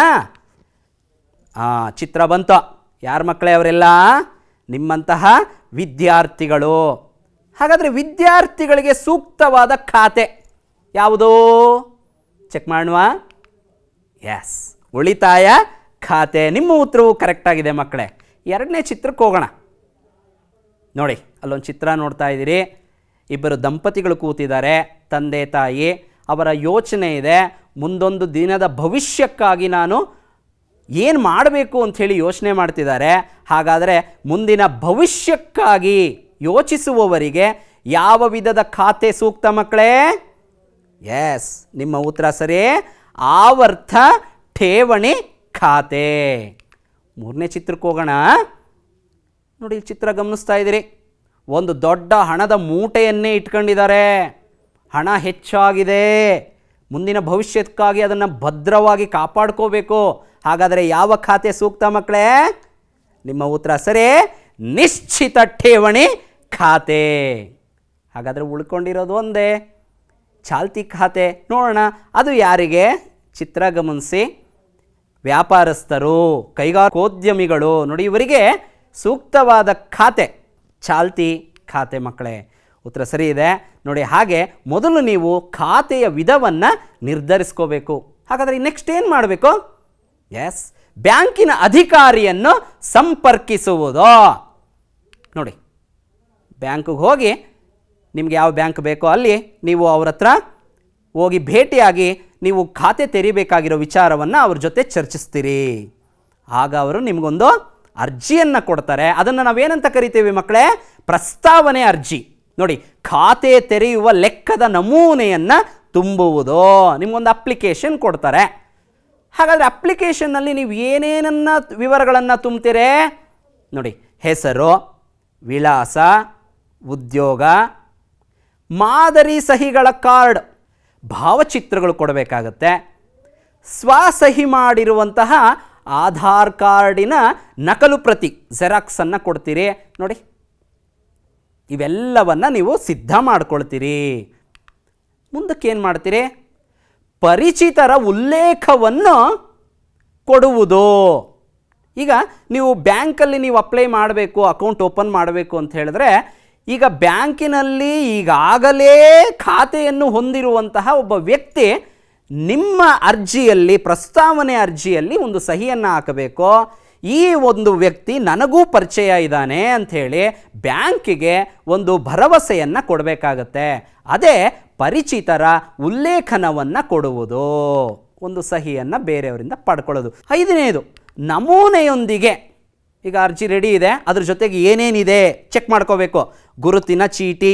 Speaker 1: ಹಾಂ ಚಿತ್ರ ಬಂತು ಯಾರ ಮಕ್ಕಳೇ ಅವರೆಲ್ಲ ನಿಮ್ಮಂತಹ ವಿದ್ಯಾರ್ಥಿಗಳು ಹಾಗಾದರೆ ವಿದ್ಯಾರ್ಥಿಗಳಿಗೆ ಸೂಕ್ತವಾದ ಖಾತೆ ಯಾವುದು ಚೆಕ್ ಮಾಡುವ ಎಸ್ ಉಳಿತಾಯ ಖಾತೆ ನಿಮ್ಮ ಉತ್ತರವು ಕರೆಕ್ಟಾಗಿದೆ ಮಕ್ಕಳೇ ಎರಡನೇ ಚಿತ್ರಕ್ಕೆ ಹೋಗೋಣ ನೋಡಿ ಅಲ್ಲೊಂದು ಚಿತ್ರ ನೋಡ್ತಾ ಇದ್ದೀರಿ ಇಬ್ಬರು ದಂಪತಿಗಳು ಕೂತಿದ್ದಾರೆ ತಂದೆ ತಾಯಿ ಅವರ ಯೋಚನೆ ಇದೆ ಮುಂದೊಂದು ದಿನದ ಭವಿಷ್ಯಕ್ಕಾಗಿ ನಾನು ಏನು ಮಾಡಬೇಕು ಅಂಥೇಳಿ ಯೋಚನೆ ಮಾಡ್ತಿದ್ದಾರೆ ಹಾಗಾದರೆ ಮುಂದಿನ ಭವಿಷ್ಯಕ್ಕಾಗಿ ಯೋಚಿಸುವವರಿಗೆ ಯಾವ ವಿಧದ ಖಾತೆ ಸೂಕ್ತ ಮಕ್ಕಳೇ ಎಸ್ ನಿಮ್ಮ ಉತ್ತರ ಸರಿ ಆವರ್ತ ಠೇವಣಿ ಖಾತೆ ಮೂರನೇ ಚಿತ್ರಕ್ಕೆ ಹೋಗೋಣ ನೋಡಿ ಇಲ್ಲಿ ಚಿತ್ರ ಗಮನಿಸ್ತಾ ಇದ್ದೀರಿ ಒಂದು ದೊಡ್ಡ ಹಣದ ಮೂಟೆಯನ್ನೇ ಇಟ್ಕೊಂಡಿದ್ದಾರೆ ಹಣ ಹೆಚ್ಚಾಗಿದೆ ಮುಂದಿನ ಭವಿಷ್ಯಕ್ಕಾಗಿ ಅದನ್ನು ಭದ್ರವಾಗಿ ಕಾಪಾಡ್ಕೋಬೇಕು ಹಾಗಾದರೆ ಯಾವ ಖಾತೆ ಸೂಕ್ತ ಮಕ್ಕಳೇ ನಿಮ್ಮ ಉತ್ತರ ಸರಿ ನಿಶ್ಚಿತ ಠೇವಣಿ ಖಾತೆ ಹಾಗಾದರೆ ಉಳ್ಕೊಂಡಿರೋದು ಒಂದೇ ಚಾಲ್ತಿ ಖಾತೆ ನೋಡೋಣ ಅದು ಯಾರಿಗೆ ಚಿತ್ರ ಗಮನಿಸಿ ವ್ಯಾಪಾರಸ್ಥರು ಕೈಗಾರಿಕೋದ್ಯಮಿಗಳು ನೋಡಿ ಇವರಿಗೆ ಸೂಕ್ತವಾದ ಖಾತೆ ಚಾಲ್ತಿ ಖಾತೆ ಮಕ್ಕಳೇ ಉತ್ತರ ಸರಿ ಇದೆ ನೋಡಿ ಹಾಗೆ ಮೊದಲು ನೀವು ಖಾತೆಯ ವಿಧವನ್ನು ನಿರ್ಧರಿಸ್ಕೋಬೇಕು ಹಾಗಾದರೆ ನೆಕ್ಸ್ಟ್ ಏನು ಮಾಡಬೇಕು ಎಸ್ ಬ್ಯಾಂಕಿನ ಅಧಿಕಾರಿಯನ್ನು ಸಂಪರ್ಕಿಸುವುದು ನೋಡಿ ಬ್ಯಾಂಕಿಗೆ ಹೋಗಿ ನಿಮ್ಗೆ ಯಾವ ಬ್ಯಾಂಕ್ ಬೇಕೋ ಅಲ್ಲಿ ನೀವು ಅವ್ರ ಹತ್ರ ಹೋಗಿ ಭೇಟಿಯಾಗಿ ನೀವು ಖಾತೆ ತೆರಿಬೇಕಾಗಿರೋ ವಿಚಾರವನ್ನು ಅವ್ರ ಜೊತೆ ಚರ್ಚಿಸ್ತೀರಿ ಆಗ ಅವರು ನಿಮಗೊಂದು ಅರ್ಜಿಯನ್ನು ಕೊಡ್ತಾರೆ ಅದನ್ನು ನಾವೇನಂತ ಕರಿತೀವಿ ಮಕ್ಕಳೇ ಪ್ರಸ್ತಾವನೆ ಅರ್ಜಿ ನೋಡಿ ಖಾತೆ ತೆರೆಯುವ ಲೆಕ್ಕದ ನಮೂನೆಯನ್ನು ತುಂಬುವುದು ನಿಮಗೊಂದು ಅಪ್ಲಿಕೇಶನ್ ಕೊಡ್ತಾರೆ ಹಾಗಾದರೆ ಅಪ್ಲಿಕೇಶನ್ನಲ್ಲಿ ನೀವು ಏನೇನನ್ನ ವಿವರಗಳನ್ನು ತುಂಬ್ತೀರೇ ನೋಡಿ ಹೆಸರು ವಿಳಾಸ ಉದ್ಯೋಗ ಮಾದರಿ ಸಹಿಗಳ ಕಾರ್ಡ್ ಭಾವಚಿತ್ರಗಳು ಕೊಡಬೇಕಾಗತ್ತೆ ಸ್ವಸಹಿ ಮಾಡಿರುವಂತಹ ಆಧಾರ್ ಕಾರ್ಡಿನ ನಕಲು ಪ್ರತಿ ಜೆರಾಕ್ಸನ್ನು ಕೊಡ್ತೀರಿ ನೋಡಿ ಇವೆಲ್ಲವನ್ನು ನೀವು ಸಿದ್ಧ ಮಾಡ್ಕೊಳ್ತೀರಿ ಮುಂದಕ್ಕೆ ಏನು ಮಾಡ್ತೀರಿ ಪರಿಚಿತರ ಉಲ್ಲೇಖವನ್ನು ಕೊಡುವುದು ಈಗ ನೀವು ಬ್ಯಾಂಕಲ್ಲಿ ನೀವು ಅಪ್ಲೈ ಮಾಡಬೇಕು ಅಕೌಂಟ್ ಓಪನ್ ಮಾಡಬೇಕು ಅಂತ ಹೇಳಿದ್ರೆ ಈಗ ಬ್ಯಾಂಕಿನಲ್ಲಿ ಈಗಾಗಲೇ ಖಾತೆಯನ್ನು ಹೊಂದಿರುವಂತಹ ಒಬ್ಬ ವ್ಯಕ್ತಿ ನಿಮ್ಮ ಅರ್ಜಿಯಲ್ಲಿ ಪ್ರಸ್ತಾವನೆ ಅರ್ಜಿಯಲ್ಲಿ ಒಂದು ಸಹಿಯನ್ನು ಹಾಕಬೇಕು ಈ ಒಂದು ವ್ಯಕ್ತಿ ನನಗೂ ಪರಿಚಯ ಇದ್ದಾನೆ ಅಂಥೇಳಿ ಬ್ಯಾಂಕಿಗೆ ಒಂದು ಭರವಸೆಯನ್ನು ಕೊಡಬೇಕಾಗತ್ತೆ ಅದೇ ಪರಿಚಿತರ ಉಲ್ಲೇಖನವನ್ನು ಕೊಡುವುದು ಒಂದು ಸಹಿಯನ್ನು ಬೇರೆಯವರಿಂದ ಪಡ್ಕೊಳ್ಳೋದು ಐದನೇದು ನಮೂನೆಯೊಂದಿಗೆ ಈಗ ಅರ್ಜಿ ರೆಡಿ ಇದೆ ಅದ್ರ ಜೊತೆಗೆ ಏನೇನಿದೆ ಚೆಕ್ ಮಾಡ್ಕೋಬೇಕು ಗುರುತಿನ ಚೀಟಿ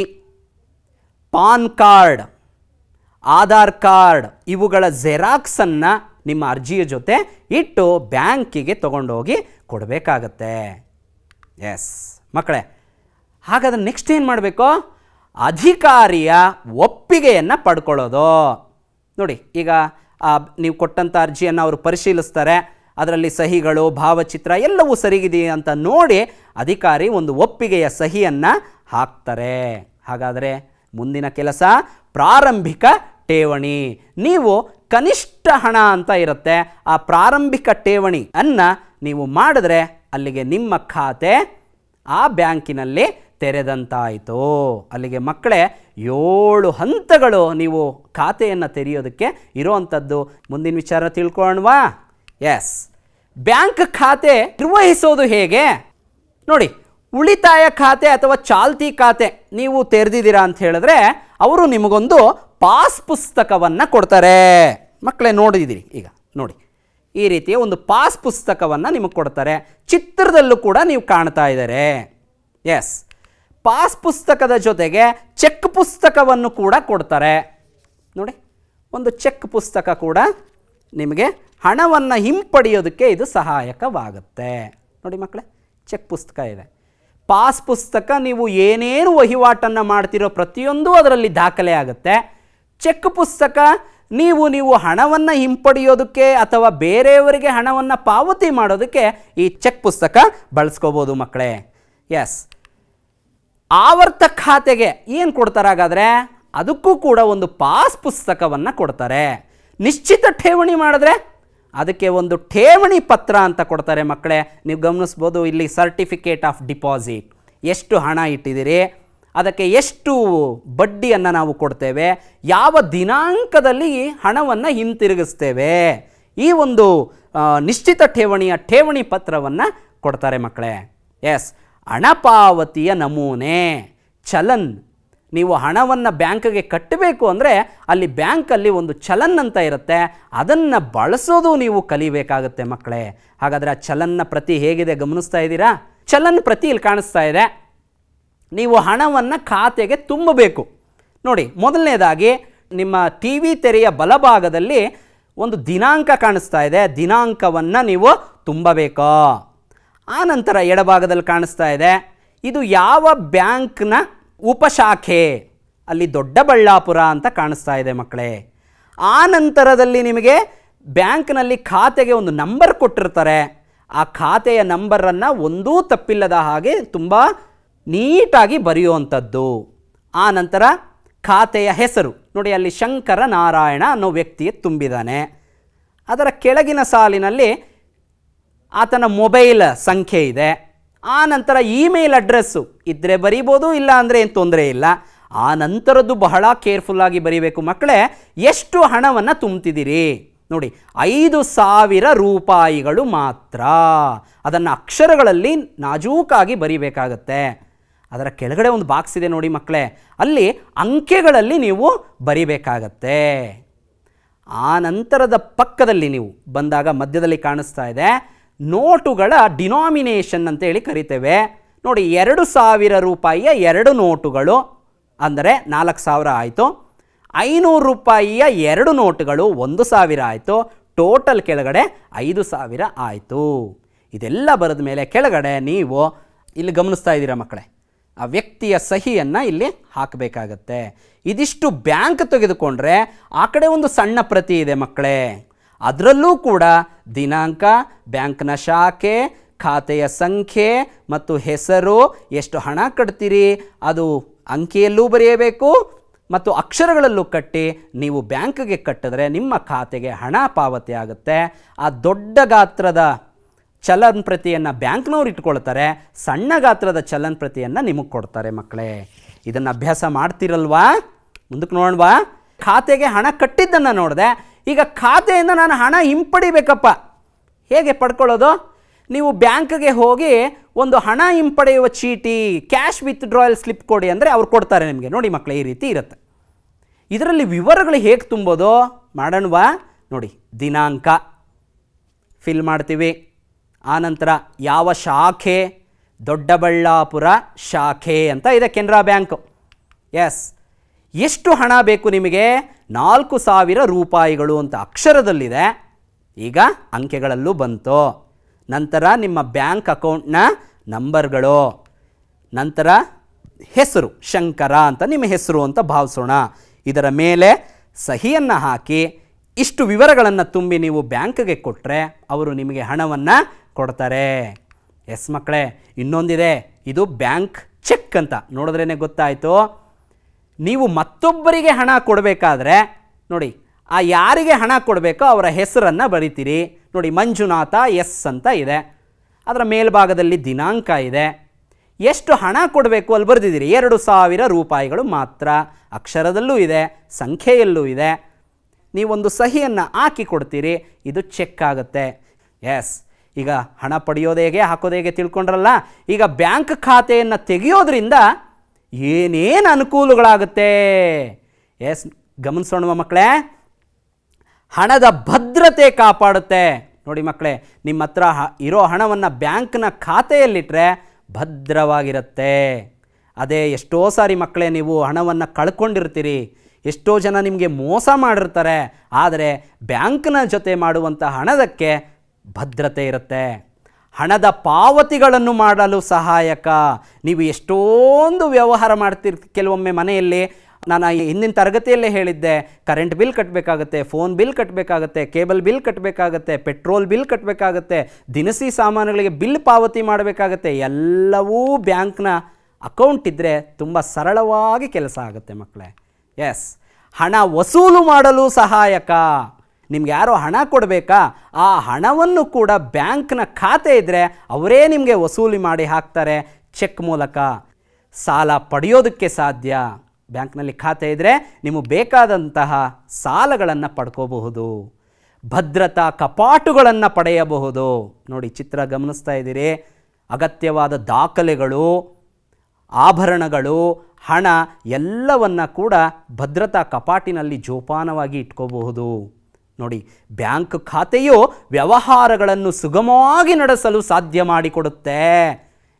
Speaker 1: ಪಾನ್ ಕಾರ್ಡ್ ಆಧಾರ್ ಕಾರ್ಡ್ ಇವುಗಳ ಜೆರಾಕ್ಸನ್ನು ನಿಮ್ಮ ಅರ್ಜಿಯ ಜೊತೆ ಇಟ್ಟು ಬ್ಯಾಂಕಿಗೆ ತಗೊಂಡೋಗಿ ಕೊಡಬೇಕಾಗತ್ತೆ ಎಸ್ ಮಕ್ಕಳೇ ಹಾಗಾದ್ರೆ ನೆಕ್ಸ್ಟ್ ಏನು ಮಾಡಬೇಕು ಅಧಿಕಾರಿಯ ಒಪ್ಪಿಗೆಯನ್ನು ಪಡ್ಕೊಳ್ಳೋದು ನೋಡಿ ಈಗ ಆ, ನೀವು ಕೊಟ್ಟಂಥ ಅರ್ಜಿಯನ್ನು ಅವರು ಪರಿಶೀಲಿಸ್ತಾರೆ ಅದರಲ್ಲಿ ಸಹಿಗಳು ಭಾವಚಿತ್ರ ಎಲ್ಲವೂ ಸರಿಗಿದೆಯೇ ಅಂತ ನೋಡಿ ಅಧಿಕಾರಿ ಒಂದು ಒಪ್ಪಿಗೆಯ ಸಹಿಯನ್ನು ಹಾಕ್ತಾರೆ ಹಾಗಾದರೆ ಮುಂದಿನ ಕೆಲಸ ಪ್ರಾರಂಭಿಕ ಠೇವಣಿ ನೀವು ಕನಿಷ್ಠ ಹಣ ಅಂತ ಇರುತ್ತೆ ಆ ಪ್ರಾರಂಭಿಕ ಠೇವಣಿ ಅನ್ನ ನೀವು ಮಾಡಿದ್ರೆ ಅಲ್ಲಿಗೆ ನಿಮ್ಮ ಖಾತೆ ಆ ಬ್ಯಾಂಕಿನಲ್ಲಿ ತೆರೆದಂತಾಯಿತು ಅಲ್ಲಿಗೆ ಮಕ್ಕಳೇ ಏಳು ಹಂತಗಳು ನೀವು ಖಾತೆಯನ್ನು ತೆರೆಯೋದಕ್ಕೆ ಇರುವಂಥದ್ದು ಮುಂದಿನ ವಿಚಾರ ತಿಳ್ಕೊಳ್ಳೋಣವಾ ಎಸ್ ಬ್ಯಾಂಕ್ ಖಾತೆ ನಿರ್ವಹಿಸೋದು ಹೇಗೆ ನೋಡಿ ಉಳಿತಾಯ ಖಾತೆ ಅಥವಾ ಚಾಲ್ತಿ ಖಾತೆ ನೀವು ತೆರೆದಿದ್ದೀರಾ ಅಂತ ಹೇಳಿದ್ರೆ ಅವರು ನಿಮಗೊಂದು ಪಾಸ್ ಪುಸ್ತಕವನ್ನು ಕೊಡ್ತಾರೆ ಮಕ್ಕಳೇ ನೋಡಿದಿರಿ ಈಗ ನೋಡಿ ಈ ರೀತಿಯ ಒಂದು ಪಾಸ್ ಪುಸ್ತಕವನ್ನು ನಿಮಗೆ ಕೊಡ್ತಾರೆ ಚಿತ್ರದಲ್ಲೂ ಕೂಡ ನೀವು ಕಾಣ್ತಾ ಇದ್ದಾರೆ ಎಸ್ ಪಾಸ್ ಪುಸ್ತಕದ ಜೊತೆಗೆ ಚೆಕ್ ಪುಸ್ತಕವನ್ನು ಕೂಡ ಕೊಡ್ತಾರೆ ನೋಡಿ ಒಂದು ಚೆಕ್ ಪುಸ್ತಕ ಕೂಡ ನಿಮಗೆ ಹಣವನ್ನು ಹಿಂಪಡೆಯೋದಕ್ಕೆ ಇದು ಸಹಾಯಕವಾಗುತ್ತೆ ನೋಡಿ ಮಕ್ಕಳೇ ಚೆಕ್ ಪುಸ್ತಕ ಇದೆ ಪಾಸ್ ಪುಸ್ತಕ ನೀವು ಏನೇನು ವಹಿವಾಟನ್ನು ಮಾಡ್ತಿರೋ ಪ್ರತಿಯೊಂದು ಅದರಲ್ಲಿ ದಾಖಲೆ ಆಗುತ್ತೆ ಚೆಕ್ ಪುಸ್ತಕ ನೀವು ನೀವು ಹಣವನ್ನು ಹಿಂಪಡೆಯೋದಕ್ಕೆ ಅಥವಾ ಬೇರೆಯವರಿಗೆ ಹಣವನ್ನು ಪಾವತಿ ಮಾಡೋದಕ್ಕೆ ಈ ಚೆಕ್ ಪುಸ್ತಕ ಬಳಸ್ಕೋಬೋದು ಮಕ್ಕಳೇ ಎಸ್ ಆವರ್ತ ಖಾತೆಗೆ ಏನು ಕೊಡ್ತಾರೆ ಹಾಗಾದರೆ ಅದಕ್ಕೂ ಕೂಡ ಒಂದು ಪಾಸ್ ಪುಸ್ತಕವನ್ನು ಕೊಡ್ತಾರೆ ನಿಶ್ಚಿತ ಠೇವಣಿ ಮಾಡಿದ್ರೆ ಅದಕ್ಕೆ ಒಂದು ಠೇವಣಿ ಪತ್ರ ಅಂತ ಕೊಡ್ತಾರೆ ಮಕ್ಕಳೇ ನೀವು ಗಮನಿಸ್ಬೋದು ಇಲ್ಲಿ ಸರ್ಟಿಫಿಕೇಟ್ ಆಫ್ ಡಿಪಾಸಿಟ್ ಎಷ್ಟು ಹಣ ಇಟ್ಟಿದ್ದೀರಿ ಅದಕ್ಕೆ ಎಷ್ಟು ಬಡ್ಡಿಯನ್ನು ನಾವು ಕೊಡ್ತೇವೆ ಯಾವ ದಿನಾಂಕದಲ್ಲಿ ಈ ಹಣವನ್ನು ಹಿಂತಿರುಗಿಸ್ತೇವೆ ಈ ಒಂದು ಆ, ನಿಶ್ಚಿತ ಠೇವಣಿಯ ಠೇವಣಿ ಪತ್ರವನ್ನು ಕೊಡ್ತಾರೆ ಮಕ್ಕಳೇ ಎಸ್ ಹಣ ಪಾವತಿಯ ನಮೂನೆ ಚಲನ್ ನೀವು ಹಣವನ್ನು ಬ್ಯಾಂಕ್ಗೆ ಕಟ್ಟಬೇಕು ಅಂದರೆ ಅಲ್ಲಿ ಬ್ಯಾಂಕಲ್ಲಿ ಒಂದು ಚಲನ್ ಅಂತ ಇರುತ್ತೆ ಅದನ್ನು ಬಳಸೋದು ನೀವು ಕಲಿಬೇಕಾಗುತ್ತೆ ಮಕ್ಕಳೇ ಹಾಗಾದರೆ ಆ ಚಲನ್ನ ಪ್ರತಿ ಹೇಗಿದೆ ಗಮನಿಸ್ತಾ ಇದ್ದೀರಾ ಚಲನ್ ಪ್ರತಿ ಇಲ್ಲಿ ಕಾಣಿಸ್ತಾ ಇದೆ ನೀವು ಹಣವನ್ನು ಖಾತೆಗೆ ತುಂಬಬೇಕು ನೋಡಿ ಮೊದಲನೇದಾಗಿ ನಿಮ್ಮ ಟಿ ವಿ ತೆರೆಯ ಬಲಭಾಗದಲ್ಲಿ ಒಂದು ದಿನಾಂಕ ಕಾಣಿಸ್ತಾ ಇದೆ ದಿನಾಂಕವನ್ನು ನೀವು ತುಂಬಬೇಕು ಆ ನಂತರ ಎಡಭಾಗದಲ್ಲಿ ಕಾಣಿಸ್ತಾ ಇದೆ ಇದು ಯಾವ ಬ್ಯಾಂಕ್ನ ಉಪಶಾಖೆ ಅಲ್ಲಿ ದೊಡ್ಡಬಳ್ಳಾಪುರ ಅಂತ ಕಾಣಿಸ್ತಾ ಇದೆ ಮಕ್ಕಳೇ ಆ ನಂತರದಲ್ಲಿ ನಿಮಗೆ ಬ್ಯಾಂಕ್ನಲ್ಲಿ ಖಾತೆಗೆ ಒಂದು ನಂಬರ್ ಕೊಟ್ಟಿರ್ತಾರೆ ಆ ಖಾತೆಯ ನಂಬರನ್ನು ಒಂದೂ ತಪ್ಪಿಲ್ಲದ ಹಾಗೆ ತುಂಬ ನೀಟಾಗಿ ಬರೆಯುವಂಥದ್ದು ಆ ನಂತರ ಖಾತೆಯ ಹೆಸರು ನೋಡಿ ಅಲ್ಲಿ ಶಂಕರ ನಾರಾಯಣ ಅನ್ನೋ ವ್ಯಕ್ತಿಗೆ ತುಂಬಿದ್ದಾನೆ ಅದರ ಕೆಳಗಿನ ಸಾಲಿನಲ್ಲಿ ಆತನ ಮೊಬೈಲ್ ಸಂಖ್ಯೆ ಇದೆ ಆ ನಂತರ ಇಮೇಲ್ ಅಡ್ರೆಸ್ಸು ಇದ್ದರೆ ಬರಿಬೋದು ಇಲ್ಲ ಅಂದರೆ ಏನು ತೊಂದರೆ ಇಲ್ಲ ಆ ನಂತರದ್ದು ಬಹಳ ಕೇರ್ಫುಲ್ಲಾಗಿ ಬರೀಬೇಕು ಮಕ್ಕಳೇ ಎಷ್ಟು ಹಣವನ್ನು ತುಂಬ್ತಿದ್ದೀರಿ ನೋಡಿ ಐದು ಸಾವಿರ ರೂಪಾಯಿಗಳು ಮಾತ್ರ ಅದನ್ನು ಅಕ್ಷರಗಳಲ್ಲಿ ನಾಜೂಕಾಗಿ ಬರಿಬೇಕಾಗತ್ತೆ ಅದರ ಕೆಳಗಡೆ ಒಂದು ಬಾಕ್ಸ್ ಇದೆ ನೋಡಿ ಮಕ್ಕಳೇ ಅಲ್ಲಿ ಅಂಕೆಗಳಲ್ಲಿ ನೀವು ಬರಿಬೇಕಾಗತ್ತೆ ಆ ನಂತರದ ಪಕ್ಕದಲ್ಲಿ ನೀವು ಬಂದಾಗ ಮಧ್ಯದಲ್ಲಿ ಕಾಣಿಸ್ತಾ ಇದೆ ನೋಟುಗಳ ಡಿನಾಮಿನೇಷನ್ ಅಂತ ಹೇಳಿ ಕರಿತೇವೆ ನೋಡಿ ಎರಡು ಸಾವಿರ ರೂಪಾಯಿಯ ಎರಡು ನೋಟುಗಳು ಅಂದರೆ ನಾಲ್ಕು ಸಾವಿರ ಆಯಿತು ಐನೂರು ರೂಪಾಯಿಯ ಎರಡು ನೋಟುಗಳು ಒಂದು ಸಾವಿರ ಆಯಿತು ಟೋಟಲ್ ಕೆಳಗಡೆ ಐದು ಸಾವಿರ ಆಯಿತು ಇದೆಲ್ಲ ಬರೆದ ಮೇಲೆ ಕೆಳಗಡೆ ನೀವು ಇಲ್ಲಿ ಗಮನಿಸ್ತಾ ಇದ್ದೀರಾ ಮಕ್ಕಳೇ ಆ ವ್ಯಕ್ತಿಯ ಸಹಿಯನ್ನು ಇಲ್ಲಿ ಹಾಕಬೇಕಾಗತ್ತೆ ಇದಿಷ್ಟು ಬ್ಯಾಂಕ್ ತೆಗೆದುಕೊಂಡ್ರೆ ಆ ಕಡೆ ಒಂದು ಸಣ್ಣ ಪ್ರತಿ ಇದೆ ಮಕ್ಕಳೇ ಅದರಲ್ಲೂ ಕೂಡ ದಿನಾಂಕ ಬ್ಯಾಂಕ್ನ ಶಾಖೆ ಖಾತೆಯ ಸಂಖ್ಯೆ ಮತ್ತು ಹೆಸರು ಎಷ್ಟು ಹಣ ಕಟ್ತೀರಿ ಅದು ಅಂಕಿಯಲ್ಲೂ ಬರೆಯಬೇಕು ಮತ್ತು ಅಕ್ಷರಗಳಲ್ಲೂ ಕಟ್ಟಿ ನೀವು ಬ್ಯಾಂಕ್ಗೆ ಕಟ್ಟಿದ್ರೆ ನಿಮ್ಮ ಖಾತೆಗೆ ಹಣ ಪಾವತಿ ಆಗುತ್ತೆ ಆ ದೊಡ್ಡ ಗಾತ್ರದ ಚಲನ್ ಪ್ರತಿಯನ್ನು ಬ್ಯಾಂಕ್ನವ್ರು ಇಟ್ಕೊಳ್ತಾರೆ ಸಣ್ಣ ಗಾತ್ರದ ಚಲನ್ ಪ್ರತಿಯನ್ನು ನಿಮಗೆ ಕೊಡ್ತಾರೆ ಮಕ್ಕಳೇ ಇದನ್ನು ಅಭ್ಯಾಸ ಮಾಡ್ತಿರಲ್ವಾ ಮುಂದಕ್ಕೆ ನೋಡವಾ ಖಾತೆಗೆ ಹಣ ಕಟ್ಟಿದ್ದನ್ನು ನೋಡಿದೆ ಈಗ ಖಾತೆಯಿಂದ ನಾನು ಹಣ ಹಿಂಪಡಿಬೇಕಪ್ಪ ಹೇಗೆ ಪಡ್ಕೊಳ್ಳೋದು ನೀವು ಬ್ಯಾಂಕ್ಗೆ ಹೋಗಿ ಒಂದು ಹಣ ಹಿಂಪಡೆಯುವ ಚೀಟಿ ಕ್ಯಾಶ್ ವಿತ್ ಡ್ರಾಯಲ್ ಸ್ಲಿಪ್ ಕೊಡಿ ಅಂದರೆ ಅವ್ರು ಕೊಡ್ತಾರೆ ನಿಮಗೆ ನೋಡಿ ಮಕ್ಕಳೇ ಈ ರೀತಿ ಇರುತ್ತೆ ಇದರಲ್ಲಿ ವಿವರಗಳು ಹೇಗೆ ತುಂಬೋದು ಮಾಡೋಣವಾ ನೋಡಿ ದಿನಾಂಕ ಫಿಲ್ ಮಾಡ್ತೀವಿ ಆನಂತರ ಯಾವ ಶಾಖೆ ದೊಡ್ಡಬಳ್ಳಾಪುರ ಶಾಖೆ ಅಂತ ಇದೆ ಕೆನರಾ ಬ್ಯಾಂಕು ಎಸ್ ಎಷ್ಟು ಹಣ ಬೇಕು ನಿಮಗೆ ನಾಲ್ಕು ಸಾವಿರ ರೂಪಾಯಿಗಳು ಅಂತ ಅಕ್ಷರದಲ್ಲಿದೆ ಈಗ ಅಂಕೆಗಳಲ್ಲೂ ಬಂತು ನಂತರ ನಿಮ್ಮ ಬ್ಯಾಂಕ್ ಅಕೌಂಟ್ನ ನಂಬರ್ಗಳು ನಂತರ ಹೆಸರು ಶಂಕರ ಅಂತ ನಿಮ್ಮ ಹೆಸರು ಅಂತ ಭಾವಿಸೋಣ ಇದರ ಮೇಲೆ ಸಹಿಯನ್ನು ಹಾಕಿ ಇಷ್ಟು ವಿವರಗಳನ್ನು ತುಂಬಿ ನೀವು ಬ್ಯಾಂಕ್ಗೆ ಕೊಟ್ಟರೆ ಅವರು ನಿಮಗೆ ಹಣವನ್ನು ಕೊಡ್ತಾರೆ ಎಸ್ ಮಕ್ಕಳೇ ಇನ್ನೊಂದಿದೆ ಇದು ಬ್ಯಾಂಕ್ ಚೆಕ್ ಅಂತ ನೋಡಿದ್ರೇ ಗೊತ್ತಾಯಿತು ನೀವು ಮತ್ತೊಬ್ಬರಿಗೆ ಹಣ ಕೊಡಬೇಕಾದ್ರೆ ನೋಡಿ ಆ ಯಾರಿಗೆ ಹಣ ಕೊಡಬೇಕೋ ಅವರ ಹೆಸರನ್ನು ಬರಿತೀರಿ ನೋಡಿ ಮಂಜುನಾಥ ಎಸ್ ಅಂತ ಇದೆ ಅದರ ಮೇಲ್ಭಾಗದಲ್ಲಿ ದಿನಾಂಕ ಇದೆ ಎಷ್ಟು ಹಣ ಕೊಡಬೇಕು ಅಲ್ಲಿ ಬರೆದಿದ್ದೀರಿ ಎರಡು ಸಾವಿರ ರೂಪಾಯಿಗಳು ಮಾತ್ರ ಅಕ್ಷರದಲ್ಲೂ ಇದೆ ಸಂಖ್ಯೆಯಲ್ಲೂ ಇದೆ ನೀವೊಂದು ಸಹಿಯನ್ನು ಹಾಕಿ ಕೊಡ್ತೀರಿ ಇದು ಚೆಕ್ ಆಗುತ್ತೆ ಎಸ್ ಈಗ ಹಣ ಪಡೆಯೋದು ಹೇಗೆ ಹಾಕೋದು ಹೇಗೆ ತಿಳ್ಕೊಂಡ್ರಲ್ಲ ಈಗ ಬ್ಯಾಂಕ್ ಖಾತೆಯನ್ನು ತೆಗೆಯೋದ್ರಿಂದ ಏನೇನು ಅನುಕೂಲಗಳಾಗುತ್ತೆ ಎಸ್ ಗಮನಿಸೋಣ ಮಕ್ಕಳೇ ಹಣದ ಭದ್ರತೆ ಕಾಪಾಡುತ್ತೆ ನೋಡಿ ಮಕ್ಕಳೇ ನಿಮ್ಮ ಹತ್ರ ಹ- ಇರೋ ಹಣವನ್ನು ಬ್ಯಾಂಕ್ನ ಖಾತೆಯಲ್ಲಿಟ್ಟರೆ ಭದ್ರವಾಗಿರುತ್ತೆ ಅದೇ ಎಷ್ಟೋ ಸಾರಿ ಮಕ್ಕಳೇ ನೀವು ಹಣವನ್ನು ಕಳ್ಕೊಂಡಿರ್ತೀರಿ ಎಷ್ಟೋ ಜನ ನಿಮಗೆ ಮೋಸ ಮಾಡಿರ್ತಾರೆ ಆದರೆ ಬ್ಯಾಂಕ್ನ ಜೊತೆ ಮಾಡುವಂಥ ಹಣದಕ್ಕೆ ಭದ್ರತೆ ಇರುತ್ತೆ ಹಣದ ಪಾವತಿಗಳನ್ನು ಮಾಡಲು ಸಹಾಯಕ ನೀವು ಎಷ್ಟೊಂದು ವ್ಯವಹಾರ ಮಾಡ್ತಿರ್ ಕೆಲವೊಮ್ಮೆ ಮನೆಯಲ್ಲಿ ನಾನು ಈ ಹಿಂದಿನ ತರಗತಿಯಲ್ಲೇ ಹೇಳಿದ್ದೆ ಕರೆಂಟ್ ಬಿಲ್ ಕಟ್ಟಬೇಕಾಗತ್ತೆ ಫೋನ್ ಬಿಲ್ ಕಟ್ಟಬೇಕಾಗತ್ತೆ ಕೇಬಲ್ ಬಿಲ್ ಕಟ್ಟಬೇಕಾಗತ್ತೆ ಪೆಟ್ರೋಲ್ ಬಿಲ್ ಕಟ್ಟಬೇಕಾಗತ್ತೆ ದಿನಸಿ ಸಾಮಾನುಗಳಿಗೆ ಬಿಲ್ ಪಾವತಿ ಮಾಡಬೇಕಾಗತ್ತೆ ಎಲ್ಲವೂ ಬ್ಯಾಂಕ್ನ ಅಕೌಂಟ್ ಇದ್ದರೆ ತುಂಬ ಸರಳವಾಗಿ ಕೆಲಸ ಆಗುತ್ತೆ ಮಕ್ಕಳೇ ಎಸ್ ಹಣ ವಸೂಲು ಮಾಡಲು ಸಹಾಯಕ ನಿಮ್ಗೆ ಯಾರೋ ಹಣ ಕೊಡಬೇಕಾ ಆ ಹಣವನ್ನು ಕೂಡ ಬ್ಯಾಂಕ್ನ ಖಾತೆ ಇದ್ದರೆ ಅವರೇ ನಿಮಗೆ ವಸೂಲಿ ಮಾಡಿ ಹಾಕ್ತಾರೆ ಚೆಕ್ ಮೂಲಕ ಸಾಲ ಪಡೆಯೋದಕ್ಕೆ ಸಾಧ್ಯ ಬ್ಯಾಂಕ್ನಲ್ಲಿ ಖಾತೆ ಇದ್ದರೆ ನಿಮಗೆ ಬೇಕಾದಂತಹ ಸಾಲಗಳನ್ನು ಪಡ್ಕೋಬಹುದು ಭದ್ರತಾ ಕಪಾಟುಗಳನ್ನು ಪಡೆಯಬಹುದು ನೋಡಿ ಚಿತ್ರ ಗಮನಿಸ್ತಾ ಇದ್ದೀರಿ ಅಗತ್ಯವಾದ ದಾಖಲೆಗಳು ಆಭರಣಗಳು ಹಣ ಎಲ್ಲವನ್ನ ಕೂಡ ಭದ್ರತಾ ಕಪಾಟಿನಲ್ಲಿ ಜೋಪಾನವಾಗಿ ಇಟ್ಕೋಬಹುದು ನೋಡಿ ಬ್ಯಾಂಕ್ ಖಾತೆಯು ವ್ಯವಹಾರಗಳನ್ನು ಸುಗಮವಾಗಿ ನಡೆಸಲು ಸಾಧ್ಯ ಮಾಡಿಕೊಡುತ್ತೆ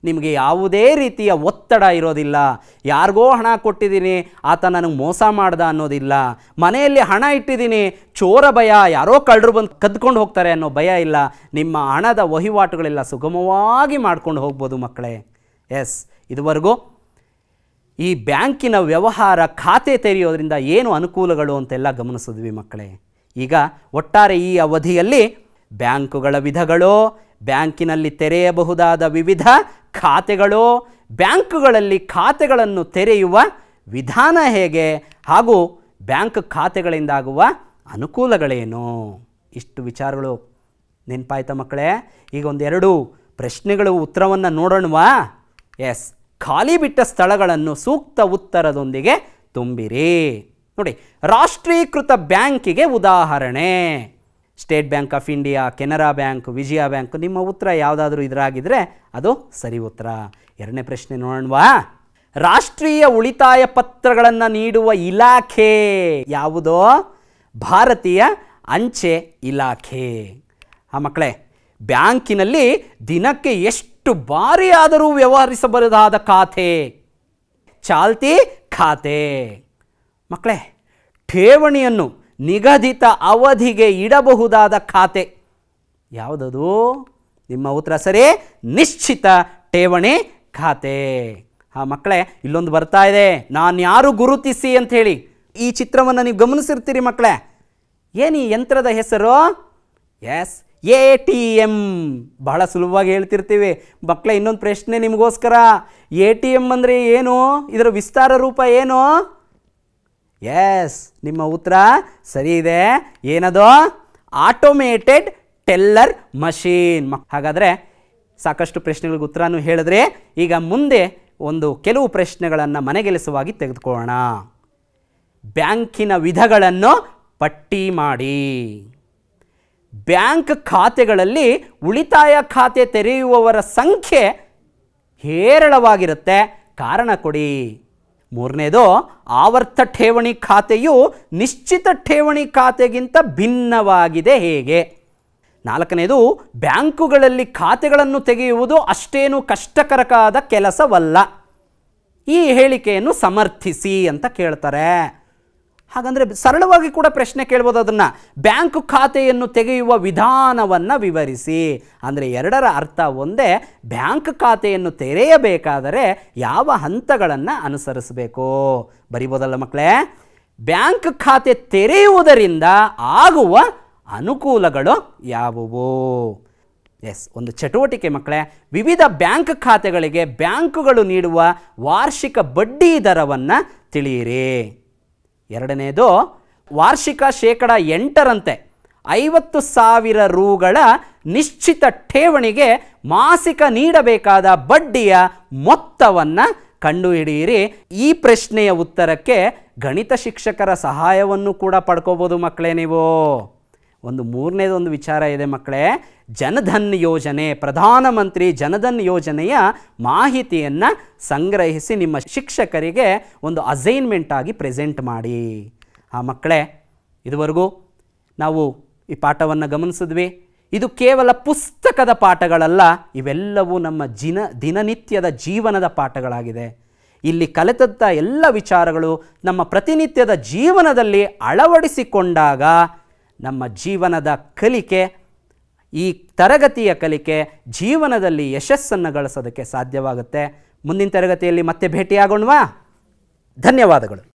Speaker 1: ನಿಮಗೆ ಯಾವುದೇ ರೀತಿಯ ಒತ್ತಡ ಇರೋದಿಲ್ಲ ಯಾರಿಗೋ ಹಣ ಕೊಟ್ಟಿದ್ದೀನಿ ಆತ ನನಗೆ ಮೋಸ ಮಾಡ್ದ ಅನ್ನೋದಿಲ್ಲ ಮನೆಯಲ್ಲಿ ಹಣ ಇಟ್ಟಿದ್ದೀನಿ ಚೋರ ಭಯ ಯಾರೋ ಕಳ್ಳರು ಬಂದು ಕದ್ಕೊಂಡು ಹೋಗ್ತಾರೆ ಅನ್ನೋ ಭಯ ಇಲ್ಲ ನಿಮ್ಮ ಹಣದ ವಹಿವಾಟುಗಳೆಲ್ಲ ಸುಗಮವಾಗಿ ಮಾಡ್ಕೊಂಡು ಹೋಗ್ಬೋದು ಮಕ್ಕಳೇ ಎಸ್ ಇದುವರೆಗೂ ಈ ಬ್ಯಾಂಕಿನ ವ್ಯವಹಾರ ಖಾತೆ ತೆರೆಯೋದ್ರಿಂದ ಏನು ಅನುಕೂಲಗಳು ಅಂತೆಲ್ಲ ಗಮನಿಸಿದ್ವಿ ಮಕ್ಕಳೇ ಈಗ ಒಟ್ಟಾರೆ ಈ ಅವಧಿಯಲ್ಲಿ ಬ್ಯಾಂಕುಗಳ ವಿಧಗಳು ಬ್ಯಾಂಕಿನಲ್ಲಿ ತೆರೆಯಬಹುದಾದ ವಿವಿಧ ಖಾತೆಗಳು ಬ್ಯಾಂಕುಗಳಲ್ಲಿ ಖಾತೆಗಳನ್ನು ತೆರೆಯುವ ವಿಧಾನ ಹೇಗೆ ಹಾಗೂ ಬ್ಯಾಂಕ್ ಖಾತೆಗಳಿಂದಾಗುವ ಅನುಕೂಲಗಳೇನು ಇಷ್ಟು ವಿಚಾರಗಳು ನೆನಪಾಯ್ತಾ ಮಕ್ಕಳೇ ಈಗ ಒಂದೆರಡು ಪ್ರಶ್ನೆಗಳು ಉತ್ತರವನ್ನು ನೋಡೋಣವಾ ಎಸ್ ಖಾಲಿ ಬಿಟ್ಟ ಸ್ಥಳಗಳನ್ನು ಸೂಕ್ತ ಉತ್ತರದೊಂದಿಗೆ ತುಂಬಿರಿ ನೋಡಿ ರಾಷ್ಟ್ರೀಕೃತ ಬ್ಯಾಂಕಿಗೆ ಉದಾಹರಣೆ State Bank of India Canara Bank Vijaya Bank ನಿಮ್ಮ ಉತ್ತರ ಯಾವುದಾದ್ರೂ ಇದರಾಗಿದ್ದರೆ ಅದು ಸರಿ ಉತ್ತರ ಎರಡನೇ ಪ್ರಶ್ನೆ ನೋಡೋಣವಾ ರಾಷ್ಟ್ರೀಯ ಉಳಿತಾಯ ಪತ್ರಗಳನ್ನು ನೀಡುವ ಇಲಾಖೆ ಯಾವುದೋ ಭಾರತೀಯ ಅಂಚೆ ಇಲಾಖೆ ಆ ಮಕ್ಕಳೇ ಬ್ಯಾಂಕಿನಲ್ಲಿ ದಿನಕ್ಕೆ ಎಷ್ಟು ಬಾರಿ ಆದರೂ ವ್ಯವಹರಿಸಬಹುದಾದ ಖಾತೆ ಚಾಲ್ತಿ ಖಾತೆ ಮಕ್ಕಳೇ ಠೇವಣಿಯನ್ನು ನಿಗದಿತ ಅವಧಿಗೆ ಇಡಬಹುದಾದ ಖಾತೆ ಯಾವುದದು ನಿಮ್ಮ ಉತ್ತರ ಸರಿ ನಿಶ್ಚಿತ ಠೇವಣಿ ಖಾತೆ ಆ ಮಕ್ಕಳೇ ಇಲ್ಲೊಂದು ಬರ್ತಾ ಇದೆ ನಾನು ಯಾರು ಗುರುತಿಸಿ ಅಂತ ಹೇಳಿ ಈ ಚಿತ್ರವನ್ನು ನೀವು ಗಮನಿಸಿರ್ತೀರಿ ಮಕ್ಕಳೇ ಏನು ಈ ಯಂತ್ರದ ಹೆಸರು ಎಸ್ ಎ ಟಿ ಎಮ್ ಬಹಳ ಸುಲಭವಾಗಿ ಹೇಳ್ತಿರ್ತೀವಿ ಮಕ್ಕಳೇ ಇನ್ನೊಂದು ಪ್ರಶ್ನೆ ನಿಮಗೋಸ್ಕರ ಎ ಟಿ ಎಮ್ ಅಂದರೆ ಏನು ಇದರ ವಿಸ್ತಾರ ರೂಪ ಏನು ಎಸ್ ನಿಮ್ಮ ಉತ್ತರ ಸರಿ ಇದೆ ಏನದು ಆಟೋಮೇಟೆಡ್ ಟೆಲ್ಲರ್ ಮಷೀನ್ ಹಾಗಾದರೆ ಸಾಕಷ್ಟು ಪ್ರಶ್ನೆಗಳಿಗೆ ಉತ್ತರನೂ ಹೇಳಿದ್ರೆ ಈಗ ಮುಂದೆ ಒಂದು ಕೆಲವು ಪ್ರಶ್ನೆಗಳನ್ನು ಮನೆಗೆಲಸವಾಗಿ ತೆಗೆದುಕೊಳ್ಳೋಣ ಬ್ಯಾಂಕಿನ ವಿಧಗಳನ್ನು ಪಟ್ಟಿ ಮಾಡಿ ಬ್ಯಾಂಕ್ ಖಾತೆಗಳಲ್ಲಿ ಉಳಿತಾಯ ಖಾತೆ ತೆರೆಯುವವರ ಸಂಖ್ಯೆ ಹೇರಳವಾಗಿರುತ್ತೆ ಕಾರಣ ಕೊಡಿ ಮೂರನೇದು ಆವರ್ತ ಠೇವಣಿ ಖಾತೆಯು ನಿಶ್ಚಿತ ಠೇವಣಿ ಖಾತೆಗಿಂತ ಭಿನ್ನವಾಗಿದೆ ಹೇಗೆ ನಾಲ್ಕನೇದು ಬ್ಯಾಂಕುಗಳಲ್ಲಿ ಖಾತೆಗಳನ್ನು ತೆಗೆಯುವುದು ಅಷ್ಟೇನು ಕಷ್ಟಕರಕಾದ ಕೆಲಸವಲ್ಲ ಈ ಹೇಳಿಕೆಯನ್ನು ಸಮರ್ಥಿಸಿ ಅಂತ ಕೇಳ್ತಾರೆ ಹಾಗಂದರೆ ಸರಳವಾಗಿ ಕೂಡ ಪ್ರಶ್ನೆ ಕೇಳ್ಬೋದು ಅದನ್ನು ಬ್ಯಾಂಕ್ ಖಾತೆಯನ್ನು ತೆಗೆಯುವ ವಿಧಾನವನ್ನು ವಿವರಿಸಿ ಅಂದರೆ ಎರಡರ ಅರ್ಥ ಒಂದೇ ಬ್ಯಾಂಕ್ ಖಾತೆಯನ್ನು ತೆರೆಯಬೇಕಾದರೆ ಯಾವ ಹಂತಗಳನ್ನು ಅನುಸರಿಸಬೇಕು ಬರಿಬೋದಲ್ಲ ಮಕ್ಕಳೇ ಬ್ಯಾಂಕ್ ಖಾತೆ ತೆರೆಯುವುದರಿಂದ ಆಗುವ ಅನುಕೂಲಗಳು ಯಾವುವು ಎಸ್ ಒಂದು ಚಟುವಟಿಕೆ ಮಕ್ಕಳೇ ವಿವಿಧ ಬ್ಯಾಂಕ್ ಖಾತೆಗಳಿಗೆ ಬ್ಯಾಂಕುಗಳು ನೀಡುವ ವಾರ್ಷಿಕ ಬಡ್ಡಿ ದರವನ್ನು ತಿಳಿಯಿರಿ ಎರಡನೇದು ವಾರ್ಷಿಕ ಶೇಕಡ ಎಂಟರಂತೆ ಐವತ್ತು ಸಾವಿರ ರೂಗಳ ನಿಶ್ಚಿತ ಠೇವಣಿಗೆ ಮಾಸಿಕ ನೀಡಬೇಕಾದ ಬಡ್ಡಿಯ ಮೊತ್ತವನ್ನು ಕಂಡುಹಿಡಿಯಿರಿ ಈ ಪ್ರಶ್ನೆಯ ಉತ್ತರಕ್ಕೆ ಗಣಿತ ಶಿಕ್ಷಕರ ಸಹಾಯವನ್ನು ಕೂಡ ಪಡ್ಕೋಬೋದು ಮಕ್ಕಳೇ ನೀವು ಒಂದು ಮೂರನೇದು ಒಂದು ವಿಚಾರ ಇದೆ ಮಕ್ಕಳೇ ಜನಧನ್ ಯೋಜನೆ ಪ್ರಧಾನಮಂತ್ರಿ ಜನಧನ್ ಯೋಜನೆಯ ಮಾಹಿತಿಯನ್ನು ಸಂಗ್ರಹಿಸಿ ನಿಮ್ಮ ಶಿಕ್ಷಕರಿಗೆ ಒಂದು ಅಸೈನ್ಮೆಂಟ್ ಆಗಿ ಪ್ರೆಸೆಂಟ್ ಮಾಡಿ ಆ ಮಕ್ಕಳೇ ಇದುವರೆಗೂ ನಾವು ಈ ಪಾಠವನ್ನು ಗಮನಿಸಿದ್ವಿ ಇದು ಕೇವಲ ಪುಸ್ತಕದ ಪಾಠಗಳಲ್ಲ ಇವೆಲ್ಲವೂ ನಮ್ಮ ಜಿನ ದಿನನಿತ್ಯದ ಜೀವನದ ಪಾಠಗಳಾಗಿದೆ ಇಲ್ಲಿ ಕಲಿತಂಥ ಎಲ್ಲ ವಿಚಾರಗಳು ನಮ್ಮ ಪ್ರತಿನಿತ್ಯದ ಜೀವನದಲ್ಲಿ ಅಳವಡಿಸಿಕೊಂಡಾಗ ನಮ್ಮ ಜೀವನದ ಕಲಿಕೆ ಈ ತರಗತಿಯ ಕಲಿಕೆ ಜೀವನದಲ್ಲಿ ಯಶಸ್ಸನ್ನು ಗಳಿಸೋದಕ್ಕೆ ಸಾಧ್ಯವಾಗುತ್ತೆ ಮುಂದಿನ ತರಗತಿಯಲ್ಲಿ ಮತ್ತೆ ಭೇಟಿಯಾಗೋಣವಾ ಧನ್ಯವಾದಗಳು